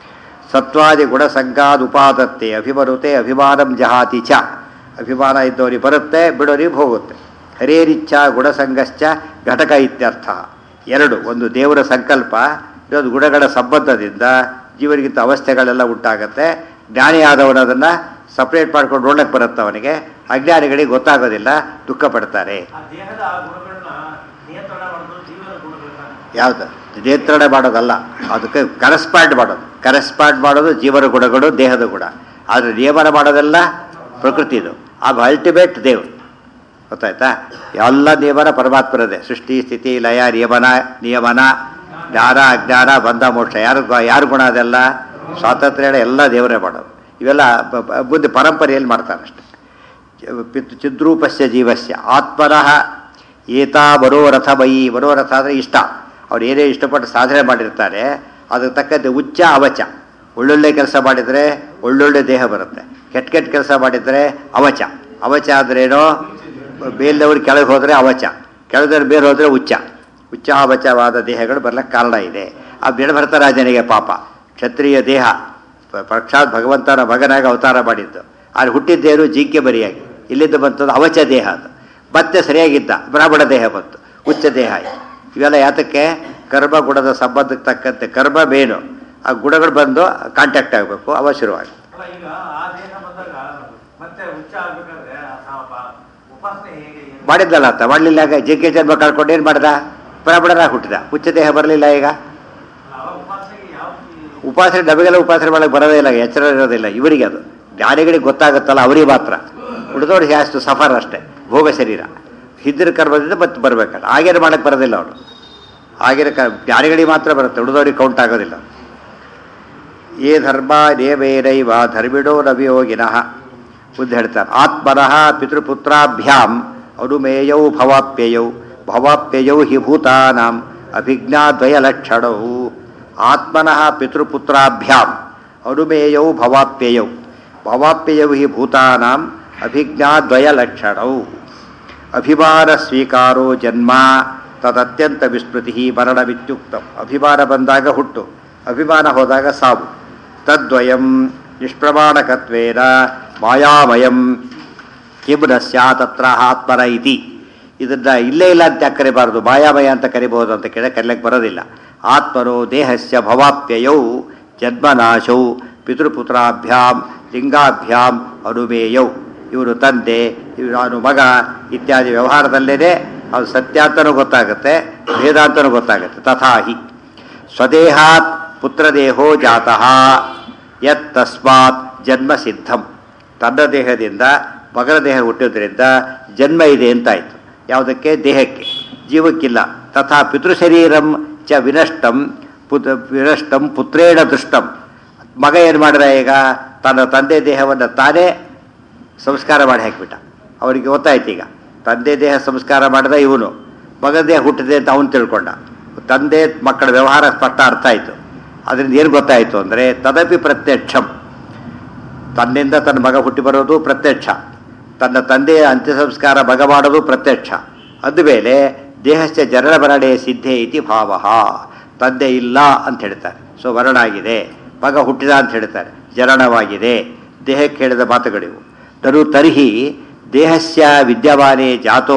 A: ಸತ್ವಾದಿ ಗುಣಸಂಗಾದ್ ಉಪಾದತ್ತೆ ಅಭಿಬರುತೆ ಅಭಿಮಾನಂ ಜಹಾತಿ ಚ ಅಭಿಮಾನ ಇದ್ದವರಿಗೆ ಬರುತ್ತೆ ಬಿಡೋರಿಗೆ ಹೋಗುತ್ತೆ ಹರೇರಿಚ್ಛ ಗುಣಸಂಗಶ್ಚ ಘಟಕ ಇತ್ಯರ್ಥ ಎರಡು ಒಂದು ದೇವರ ಸಂಕಲ್ಪ ಇನ್ನೊಂದು ಗುಣಗಳ ಸಂಬಂಧದಿಂದ ಜೀವನಿಗಿಂತ ಅವಸ್ಥೆಗಳೆಲ್ಲ ಉಂಟಾಗತ್ತೆ ಜ್ಞಾನಿ ಆದವನು ಅದನ್ನು ಸಪ್ರೇಟ್ ಮಾಡ್ಕೊಂಡು ನೋಡಕ್ಕೆ ಬರುತ್ತೆ ಅವನಿಗೆ ಅಜ್ಞಾನಿಗಳಿಗೆ ಗೊತ್ತಾಗೋದಿಲ್ಲ ದುಃಖ ಪಡ್ತಾರೆ
C: ಆ ದೇಹದ ಆ ಗುಣಗಳನ್ನ ನಿಯಂತ್ರಣ ಮಾಡೋದು ಜೀವನದ ಗುಣಗಳನ್ನ
A: ಯಾವುದು ನಿಯಂತ್ರಣ ಮಾಡೋದಲ್ಲ ಅದಕ್ಕೆ ಕರೆಸ್ಪಾಂಡ್ ಮಾಡೋದು ಕರೆಸ್ಪಾಂಡ್ ಮಾಡೋದು ಜೀವನ ಗುಣಗಳು ದೇಹದ ಗುಣ ಆದರೆ ನಿಯಮನ ಮಾಡೋದೆಲ್ಲ ಪ್ರಕೃತಿದು ಅದು ಅಲ್ಟಿಮೇಟ್ ದೇವರು ಗೊತ್ತಾಯ್ತಾ ಎಲ್ಲ ನಿಯಮನ ಪರಮಾತ್ಮರದೇ ಸೃಷ್ಟಿ ಸ್ಥಿತಿ ಲಯ ನಿಯಮನ ನಿಯಮನ ಜ್ಞಾನ ಅಜ್ಞಾನ ಬಂಧ ಮೋಕ್ಷ ಯಾರು ಯಾರು ಗುಣ ಅದೆಲ್ಲ ಸ್ವಾತಂತ್ರ್ಯ ಎಲ್ಲ ದೇವರೇ ಮಾಡೋದು ಇವೆಲ್ಲ ಬ- ಬ- ಮುಂದೆ ಪರಂಪರೆಯಲ್ಲಿ ಮಾಡ್ತಾರೆ ಅಷ್ಟೆ ಪಿತ್ ಚಿದ್ರೂಪಸ್ಯ ಜೀವಸ್ಯ ಆತ್ಮನಃ ಏತಾ ಮನೋರಥ ಮಯಿ ಮನೋರಥ ಅಂದರೆ ಇಷ್ಟ ಅವ್ರು ಏನೇ ಇಷ್ಟಪಟ್ಟು ಸಾಧನೆ ಮಾಡಿರ್ತಾರೆ ಅದಕ್ಕೆ ತಕ್ಕಂತೆ ಉಚ್ಚ ಅವಚ ಒಳ್ಳೊಳ್ಳೆ ಕೆಲಸ ಮಾಡಿದರೆ ಒಳ್ಳೊಳ್ಳೆ ದೇಹ ಬರುತ್ತೆ ಕೆಟ್ಟ ಕೆಟ್ಟ ಕೆಲಸ ಮಾಡಿದರೆ ಅವಚ ಅವಚ ಅಂದ್ರೇನೋ ಮೇಲ್ದವ್ರು ಕೆಳಗೆ ಹೋದರೆ ಅವಚ ಕೆಳದವ್ರು ಬೇರೆ ಹೋದರೆ ಉಚ್ಚ ಉಚ್ಚ ಅವಚವಾದ ದೇಹಗಳು ಬರ್ಲಿಕ್ಕೆ ಕಾರಣ ಇದೆ ಆ ಬಿಡಭರ್ತರಾಜನಿಗೆ ಪಾಪ ಕ್ಷತ್ರಿಯ ದೇಹ ಪ- ಸಾಕ್ಷಾತ್ ಭಗವಂತನ ಮಗನಾಗಿ ಅವತಾರ ಮಾಡಿದ್ದು ಅಲ್ಲಿ ಹುಟ್ಟಿದ್ದೇನು ಜಿಂಕೆ ಬರಿಯಾಗಿ ಇಲ್ಲಿಂದ ಬಂತದ್ದು ಅವಚ ದೇಹ ಅದು ಮತ್ತೆ ಸರಿಯಾಗಿದ್ದ ಬ್ರಾಹ್ಮಣ ದೇಹ ಬಂತು ಉಚ್ಚ ದೇಹ ಆಯಿತು ಇವೆಲ್ಲ ಯಾತಕ್ಕೆ ಕರ್ಮ ಗುಣದ ಸಂಬಂಧಕ್ಕೆ ತಕ್ಕಂತೆ ಕರ್ಮ ಮೇನು ಆ ಗುಣಗಳು ಬಂದು ಕಾಂಟ್ಯಾಕ್ಟ್ ಆಗಬೇಕು ಅವ ಶುರುವಾಗಿ
C: ಅಲ್ಲ ಈಗ ಆ ದೇಹ ಬಂದಾಗ ಮತ್ತೆ ಉಚ್ಚ ಆಗ್ಬೇಕಾದ್ರೆ ಆ ಪ- ಉಪಾಸನೆ ಹೇಗೆ ಏನು?
A: ಮಾಡಿದ್ದಲ್ಲ ಅಂತ ಮಾಡಲಿಲ್ಲ ಜಿಂಕೆ ಜನ್ಮ ಕಳ್ಕೊಂಡು ಏನು ಮಾಡ್ದ ಬ್ರಾಹ್ಮಣರಾಗಿ ಹುಟ್ಟಿದ ಉಚ್ಚ ದೇಹ ಬರಲಿಲ್ಲ ಈಗ
C: ಆ ಉಪಾಸನೆಗೆ ಯಾವ ಈ-
A: ಉಪಾಸನೆ ನಮಗೆಲ್ಲ ಉಪಾಸನೆ ಮಾಡಕ್ಕೆ ಬರೋದೇ ಇಲ್ಲ ಎಚ್ಚರ ಇರೋದಿಲ್ಲ ಇವರಿಗೆ ಅದು ಜ್ಞಾನಿಗಳಿಗೆ ಗೊತ್ತಾಗುತ್ತಲ್ಲ ಅವರಿಗೆ ಮಾತ್ರ ಉಳಿದವ್ರಿಗೆ ಅಷ್ಟು ಸಫರ್ ಅಷ್ಟೇ ಭೋಗ ಶರೀರ ಹಿದ್ದಿರ ಕರ್ಮದಿಂದ ಮತ್ತೆ ಬರಬೇಕಲ್ಲ ಆಗೇನು ಮಾಡಕ್ಕೆ ಬರೋದಿಲ್ಲ ಅವನು ಆಗಿನ ಕ ಜ್ಞಾನಿಗಳಿಗೆ ಮಾತ್ರ ಬರುತ್ತೆ ಉಳಿದವ್ರಿಗೆ ಕೌಂಟ್ ಆಗೋದಿಲ್ಲ ಏ ಧರ್ಮ ನೇಮೇನೈವ ಧರ್ಮಿಣೋ ನವಿಯೋಗಿನಃ ಬುದ್ಧ ಹೇಳ್ತಾರೆ ಆತ್ಮನಃ ಪಿತೃಪುತ್ರಾಭ್ಯಾಂ ಅನುಮೇಯೌ ಭವಾಪ್ಯಯೌ ಭವಾಪ್ಯಯೌ ಹಿ ಭೂತಾನಾಂ ಅಭಿಜ್ಞಾದ್ವಯಲಕ್ಷಣೌ ಆತ್ಮನಃ ಪಿತೃಪುತ್ರಾಭ್ಯಾಂ ಅನುಮೇಯೌ ಭವಾಪ್ಯಯೌ ಭವಾಪ್ಯಯೌ ಹಿ ಭೂತಾನಾಂ ಅಭಿಜ್ಞಾದ್ವಯಲಕ್ಷಣೌ ಅಭಿಮಾನ ಸ್ವೀಕಾರೋ ಜನ್ಮ ತದತ್ಯಂತ ವಿಸ್ಮೃತಿ ಮರಣವಿತ್ಯುಕ್ತಂ ಅಭಿಮಾನ ಬಂದಾಗ ಹುಟ್ಟು ಅಭಿಮಾನ ಹೋದಾಗ ಸಾವು ತದ್ವಯಂ ನಿಷ್ಪ್ರಮಾಣಕತ್ವೇನ ಮಾಯಾಮಯಂ ಕಿಂ ನ ಸ್ಯಾತತ್ರ ಆತ್ಮನ ಇತಿ ಇದನ್ನ ಇಲ್ಲೇ ಇಲ್ಲ ಅಂತ ಯಾಕೆ ಕರಿಬಾರದು ಮಾಯಾಮಯ ಅಂತ ಕರಿಬಹುದು ಅಂತ ಕೇಳ ಕರಿಲಕ್ಕೆ ಬರೋದಿಲ್ಲ ಆತ್ಮನೋ ದೇಹಸ್ಯ ಭವಾಪ್ಯಯೌ ಜನ್ಮನಾಶೌ ಪಿತೃಪುತ್ರಾಭ್ಯಾಂ ಲಿಂಗಾಭ್ಯಾಂ ಅನುಮೇಯೌ ಇವರು ತಂದೆ ಇವರು ಅವನು ಮಗ ಇತ್ಯಾದಿ ವ್ಯವಹಾರದಲ್ಲೇನೆ ಅದು ಸತ್ಯ ಅಂತನೂ ಗೊತ್ತಾಗುತ್ತೆ ಭೇದ ಅಂತನೂ ಗೊತ್ತಾಗುತ್ತೆ ತಥಾಹಿ ಸ್ವದೇಹಾತ್ ಪುತ್ರದೇಹೋ ಜಾತಃ ಯತ್ ತಸ್ಮಾತ್ ಜನ್ಮ ಸಿದ್ಧಂ ತನ್ನ ದೇಹದಿಂದ ಮಗನ ದೇಹ ಹುಟ್ಟಿದ್ರಿಂದ ಜನ್ಮ ಇದೆ ಅಂತಾಯ್ತು ಯಾವುದಕ್ಕೆ ದೇಹಕ್ಕೆ ಜೀವಕ್ಕಿಲ್ಲ ತಥಾ ಪಿತೃಶರೀರಂ ಚ ವಿನಷ್ಟಂ ಪುತ್ ವಿನಷ್ಟಂ ಪುತ್ರೇಣ ದೃಷ್ಟಂ ಮಗ ಏನು ಮಾಡಿದ ಈಗ ತನ್ನ ತಂದೆ ದೇಹವನ್ನು ತಾನೇ ಸಂಸ್ಕಾರ ಮಾಡಿ ಹಾಕಿಬಿಟ್ಟ ಅವರಿಗೆ ಗೊತ್ತಾಯ್ತು ಈಗ ತಂದೆ ದೇಹ ಸಂಸ್ಕಾರ ಮಾಡಿದ ಇವನು ಮಗನ ದೇಹ ಹುಟ್ಟಿದೆ ಅಂತ ಅವನು ತಿಳ್ಕೊಂಡ ತಂದೆ ಮಕ್ಕಳ ವ್ಯವಹಾರ ಸ್ಪಷ್ಟ ಅರ್ಥ ಆಯಿತು ಅದರಿಂದ ಏನು ಗೊತ್ತಾಯಿತು ಅಂದರೆ ತದಪಿ ಪ್ರತ್ಯಕ್ಷಂ ತನ್ನಿಂದ ತನ್ನ ಮಗ ಹುಟ್ಟಿ ಬರೋದು ಪ್ರತ್ಯಕ್ಷ ತನ್ನ ತಂದೆಯ ಅಂತ್ಯ ಸಂಸ್ಕಾರ ಮಗ ಮಾಡೋದು ಪ್ರತ್ಯಕ್ಷ ಅಂದಮೇಲೆ ದೇಹಸ್ಯ ಜನನ ಮರಣೆ ಸಿದ್ಧೇ ಇತಿ ಭಾವ ತಂದೆ ಇಲ್ಲ ಅಂತ ಹೇಳ್ತಾರೆ ಸೊ ಮರಣ ಆಗಿದೆ ಮಗ ಹುಟ್ಟಿದ ಅಂತ ಹೇಳ್ತಾರೆ ಜನನವಾಗಿದೆ ದೇಹಕ್ಕೆ ಹೇಳಿದ ಮಾತುಗಳಿವು ತರು ತರ್ಹಿ ದೇಹಸ್ಯ ವಿದ್ಯಮಾನೆ ಜಾತೋ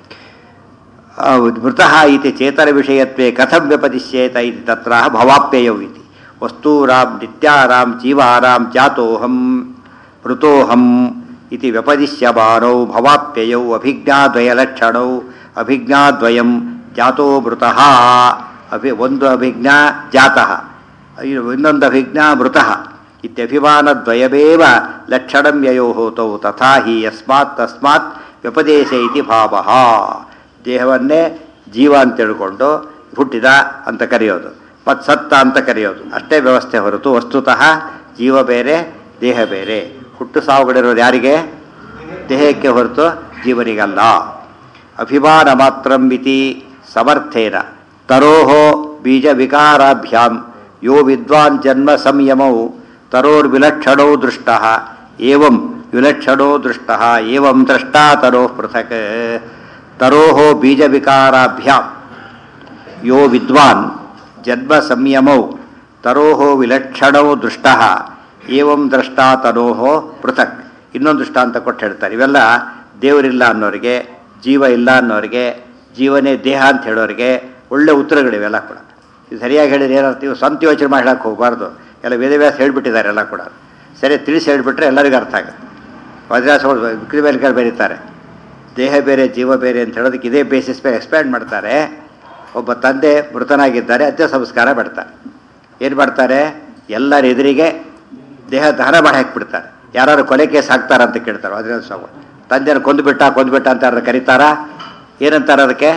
A: ಆ, ಮೃತಃ ಇತಿ ಚೇತನ ವಿಷಯತ್ವೇ ಕಥಂ ವ್ಯಪದಿಶ್ಯೇತ ಇತಿ ತತ್ರ ಭವಾಪ್ಯಯೌ ಇತಿ ವಸ್ತೂರಾಂ ನಿತ್ಯಾರಾಂ ಜೀವಾರಾಂ ಜಾತೋಹಂ ಮೃತೋಹಂ ಇತಿ ವ್ಯಪದಿಶ್ಯಮಾನೌ ಭವಾಪ್ಯಯೌ ಅಭಿಜ್ಞಾದ್ವಯಲಕ್ಷಣೌ ಅಭಿಜ್ಞಾದ್ವಯಂ ಜಾತೋ ಮೃತಃ ಅಭಿ ಒಂದು ಅಭಿಜ್ಞಾ ಜಾತಃ ಇನ್ನು- ಇನ್ನೊಂದು ಅಭಿಜ್ಞಾ ಮೃತಃ ಇತ್ಯಭಿಮಾನದ್ವಯಮೇವ ಲಕ್ಷಣಂ ಯಯೋ ತೌ ತಥಾ ಹಿ ಯಸ್ಮಾತ್ ತಸ್ಮಾತ್ ವ್ಯಪದೇಶ ಇತಿ ಭಾವಃ ದೇಹವನ್ನೇ ಜೀವ ಅಂತ ತಿಳ್ಕೊಂಡು ಹುಟ್ಟಿದ ಅಂತ ಕರೆಯೋದು ಮತ್ತು ಸತ್ತ ಅಂತ ಕರೆಯೋದು ಅಷ್ಟೇ ವ್ಯವಸ್ಥೆ ಹೊರತು ವಸ್ತುತಃ ಜೀವ ಬೇರೆ ದೇಹ ಬೇರೆ ಹುಟ್ಟು ಸಾವುಗಳಿರೋದು ಯಾರಿಗೆ ದೇಹಕ್ಕೆ ಹೊರತು ಜೀವನಿಗಲ್ಲ ಅಭಿಮಾನ ಮಾತ್ರಂ ಇತಿ ಸಮರ್ಥೇನ ತರೋಹೋ ಬೀಜ ವಿಕಾರಾಭ್ಯಾಂ ಯೋ ವಿದ್ವಾನ್ ಜನ್ಮ ಸಂಯಮೌ ತರೋರ್ವಿಲಕ್ಷಣೋ ದೃಷ್ಟ ಏವಂ ವಿಲಕ್ಷಣೋ ದೃಷ್ಟ ಏವಂ ದ್ರಷ್ಟಾ ತರೋ ಪೃಥಕ್ ತರೋಹೋ ಬೀಜ ವಿಕಾರಾಭ್ಯಾಂ ಯೋ ವಿದ್ವಾನ್ ಜನ್ಮ ಸಂಯಮೌ ತರೋಹೋ ವಿಲಕ್ಷಣೋ ದೃಷ್ಟ ಏವಂ ದ್ರಷ್ಟ ತರೋಹೋ ಪೃಥಕ್ ಇನ್ನೊಂದು ದೃಷ್ಟಾಂತ ಕೊಟ್ಟು ಹೇಳ್ತಾರೆ ಇವೆಲ್ಲ ದೇವರಿಲ್ಲ ಅನ್ನೋರಿಗೆ ಜೀವ ಇಲ್ಲ ಅನ್ನೋರಿಗೆ ಜೀವನೇ ದೇಹ ಅಂತ ಹೇಳೋರಿಗೆ ಒಳ್ಳೆ ಉತ್ತರಗಳಿವೆಲ್ಲ ಕೂಡ ಇದು ಸರಿಯಾಗಿ ಹೇಳಿದ್ರೆ ಏನರ್ಥ ಇವು ಸ್ವಂತ ಯೋಚನೆ ಮಾಡಿ ಹೇಳಕ್ಕೆ ಹೋಗಬಾರ್ದು ಎಲ್ಲ ವೇದವ್ಯಾಸ ಹೇಳ್ಬಿಟ್ಟಿದ್ದಾರೆ ಎಲ್ಲ ಕೂಡ ಸರಿ ತಿಳಿಸಿ ಹೇಳ್ಬಿಟ್ರೆ ಎಲ್ಲರಿಗೂ ಅರ್ಥ ಆಗುತ್ತೆ ವಜ್ರಾಸ ವಿಕ್ರಮೇಲ್ಕರ್ ಬರೀತಾರೆ ದೇಹ ಬೇರೆ ಜೀವ ಬೇರೆ ಅಂತ ಹೇಳೋದಕ್ಕೆ ಇದೇ ಬೇಸಿಸ್ ಮೇಲೆ ಎಕ್ಸ್ಪ್ಯಾಂಡ್ ಮಾಡ್ತಾರೆ ಒಬ್ಬ ತಂದೆ ಮೃತನಾಗಿದ್ದಾರೆ ಅತ್ಯ ಸಂಸ್ಕಾರ ಮಾಡ್ತಾರೆ ಏನು ಮಾಡ್ತಾರೆ ಎಲ್ಲರ ಎದುರಿಗೆ ದೇಹ ದಹನ ಮಾಡಿ ಹಾಕಿಬಿಡ್ತಾರೆ ಯಾರು ಕೊಲೆ ಕೇಸ್ ಹಾಕ್ತಾರ ಅಂತ ಕೇಳ್ತಾರೆ ವಜ್ರಾಸ ಸ್ವಾಮಿ ತಂದೆಯನ್ನು ಕೊಂದುಬಿಟ್ಟ ಕೊಂದುಬಿಟ್ಟ ಅಂತ ಯಾರು ಕರೀತಾರಾ ಏನಂತಾರೆ ಅದಕ್ಕೆ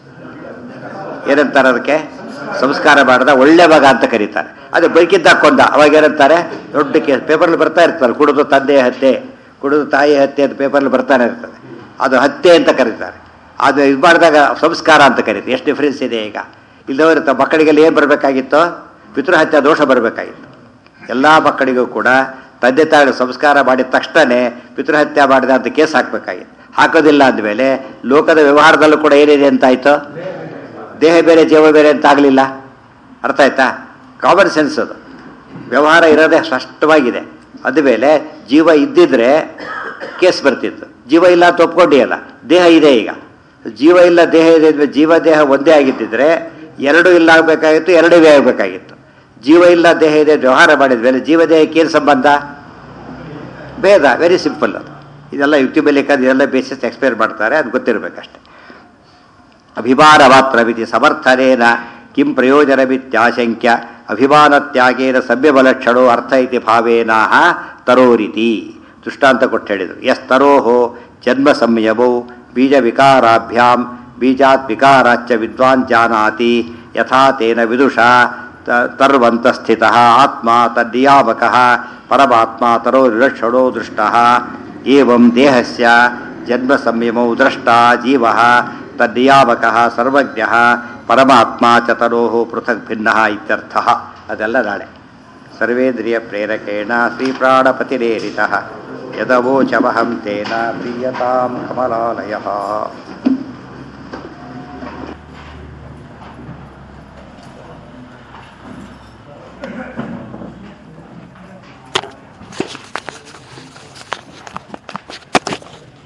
A: ಏನಂತಾರೆ ಅದಕ್ಕೆ ಸಂಸ್ಕಾರ ಮಾಡದ ಒಳ್ಳೆ ಮಗ ಅಂತ ಕರೀತಾರೆ ಅದೇ ಬೈಕಿದ್ದಾಗ ಕೊಂದ ಅವಾಗ ಏನಂತಾರೆ ದೊಡ್ಡ ಕೇಸ್ ಪೇಪರ್ಲಿ ಬರ್ತಾ ಇರ್ತಾರೆ ಕುಡಿದು ತಂದೆ ಹತ್ಯೆ ಕುಡಿದು ತಾಯಿ ಹತ್ಯೆ ಅಂತ ಪೇಪರ್ಲಿ ಬರ್ತಾನೆ ಇರ್ತದೆ ಅದು ಹತ್ಯೆ ಅಂತ ಕರೀತಾರೆ ಅದು ಇದು ಮಾಡಿದಾಗ ಸಂಸ್ಕಾರ ಅಂತ ಕರೀತಾರೆ ಎಷ್ಟು ಡಿಫ್ರೆನ್ಸ್ ಇದೆ ಈಗ ಇಲ್ಲದವರು ತ ಮಕ್ಕಳಿಗೆಲ್ಲ ಏನು ಬರಬೇಕಾಗಿತ್ತು ಪಿತೃಹತ್ಯೆ ದೋಷ ಬರಬೇಕಾಗಿತ್ತು ಎಲ್ಲ ಮಕ್ಕಳಿಗೂ ಕೂಡ ತಂದೆ ತಾಯಿ ಸಂಸ್ಕಾರ ಮಾಡಿದ ತಕ್ಷಣನೇ ಪಿತೃಹತ್ಯೆ ಮಾಡಿದ ಅಂತ ಕೇಸ್ ಹಾಕಬೇಕಾಗಿತ್ತು ಹಾಕೋದಿಲ್ಲ ಅಂದಮೇಲೆ ಲೋಕದ ವ್ಯವಹಾರದಲ್ಲೂ ಕೂಡ ಏನಿದೆ ಅಂತಾಯ್ತು ದೇಹ ಬೇರೆ ಜೀವ ಬೇರೆ ಅಂತ ಆಗಲಿಲ್ಲ ಅರ್ಥ ಆಯ್ತಾ ಕಾಮನ್ ಸೆನ್ಸ್ ಅದು ವ್ಯವಹಾರ ಇರೋದೇ ಸ್ಪಷ್ಟವಾಗಿದೆ ಅದುಮೇಲೆ ಜೀವ ಇದ್ದಿದ್ರೆ ಕೇಸ್ ಬರ್ತಿತ್ತು ಜೀವ ಇಲ್ಲ ಅಂತ ಒಪ್ಕೊಂಡಿಯಲ್ಲ ದೇಹ ಇದೆ ಈಗ ಜೀವ ಇಲ್ಲ ದೇಹ ಇದೆ ಅಂದ್ರೆ ಜೀವ ದೇಹ ಒಂದೇ ಆಗಿದ್ದಿದ್ರೆ ಎರಡು ಇಲ್ಲ ಆಗಬೇಕಾಗಿತ್ತು ಎರಡೂ ಆಗಬೇಕಾಗಿತ್ತು ಜೀವ ಇಲ್ಲ ದೇಹ ಇದೆ ಅಂತ ವ್ಯವಹಾರ ಮಾಡಿದ್ಮೇಲೆ ಜೀವ ದೇಹಕ್ಕೆ ಏನು ಸಂಬಂಧ ಭೇದ ವೆರಿ ಸಿಂಪಲ್ ಅದು ಇದೆಲ್ಲ ಯುಕ್ತಿ ಮೇಲೆ ಇದೆಲ್ಲ ಬೇಸಿಸ್ ಎಕ್ಸ್ಪೈರ್ ಮಾಡ್ತಾರೆ ಅದು ಗೊತ್ತಿರಬೇಕಷ್ಟೆ ಅಭಿಮಾನ ಮಾತ್ರವಿತಿ ಸಮರ್ಥನೇನ ಕಿಂ ಪ್ರಯೋಜನವಿತ್ಯಾಶಂಕ್ಯ ಅಭಿಮಾನತ್ಯಾಗೇನ ಸಭ್ಯಬಲಕ್ಷಣೋ ಅರ್ಥ ಇತಿ ಭಾವೇನಾಹ ತರೋರಿತಿ ದೃಷ್ಟಾಂತ ಕೊಟ್ಟು ಹೇಳಿದರು ಎಸ್ ತರೋಹೋ ಜನ್ಮ ಸಂಯಮೌ ಬೀಜ ವಿಕಾರಾಭ್ಯಾಂ ಬೀಜಾತ್ ವಿಕಾರಾಚ್ಚ ವಿದ್ವಾನ್ ಜಾನಾತಿ ಯಥಾ ತೇನ ವಿದುಷಾ ತ- ತರ್ವಂತಸ್ಥಿತಃ ಆತ್ಮ ತದ್ನಿಯಾಮಕಃ ಪರಮಾತ್ಮ ತರೋರಿಲಕ್ಷಣೋ ದೃಷ್ಟಃ ಏವಂ ದೇಹಸ್ಯ ಜನ್ಮ ಸಂಯಮೌ ದ್ರಷ್ಟಾ ಜೀವಃ ತದ್ನಿಯಾಮಕಃ ಸರ್ವಜ್ಞಃ ಪರಮಾತ್ಮ ಚ ತರೋಃ ಪೃಥಕ್ ಭಿನ್ನಃ ಇತ್ಯರ್ಥಃ ಅದೆಲ್ಲ ನಾಳೆ ಸರ್ವೇಂದ್ರಿಯ ಪ್ರೇರಕೇಣ ಶ್ರೀಪ್ರಾಣಪತಿರೇರಿತಃ ಯದವೋಚಮಹಂ ತೇನ ಪ್ರೀಯತಾಂ ಕಮಲಾಲಯಃ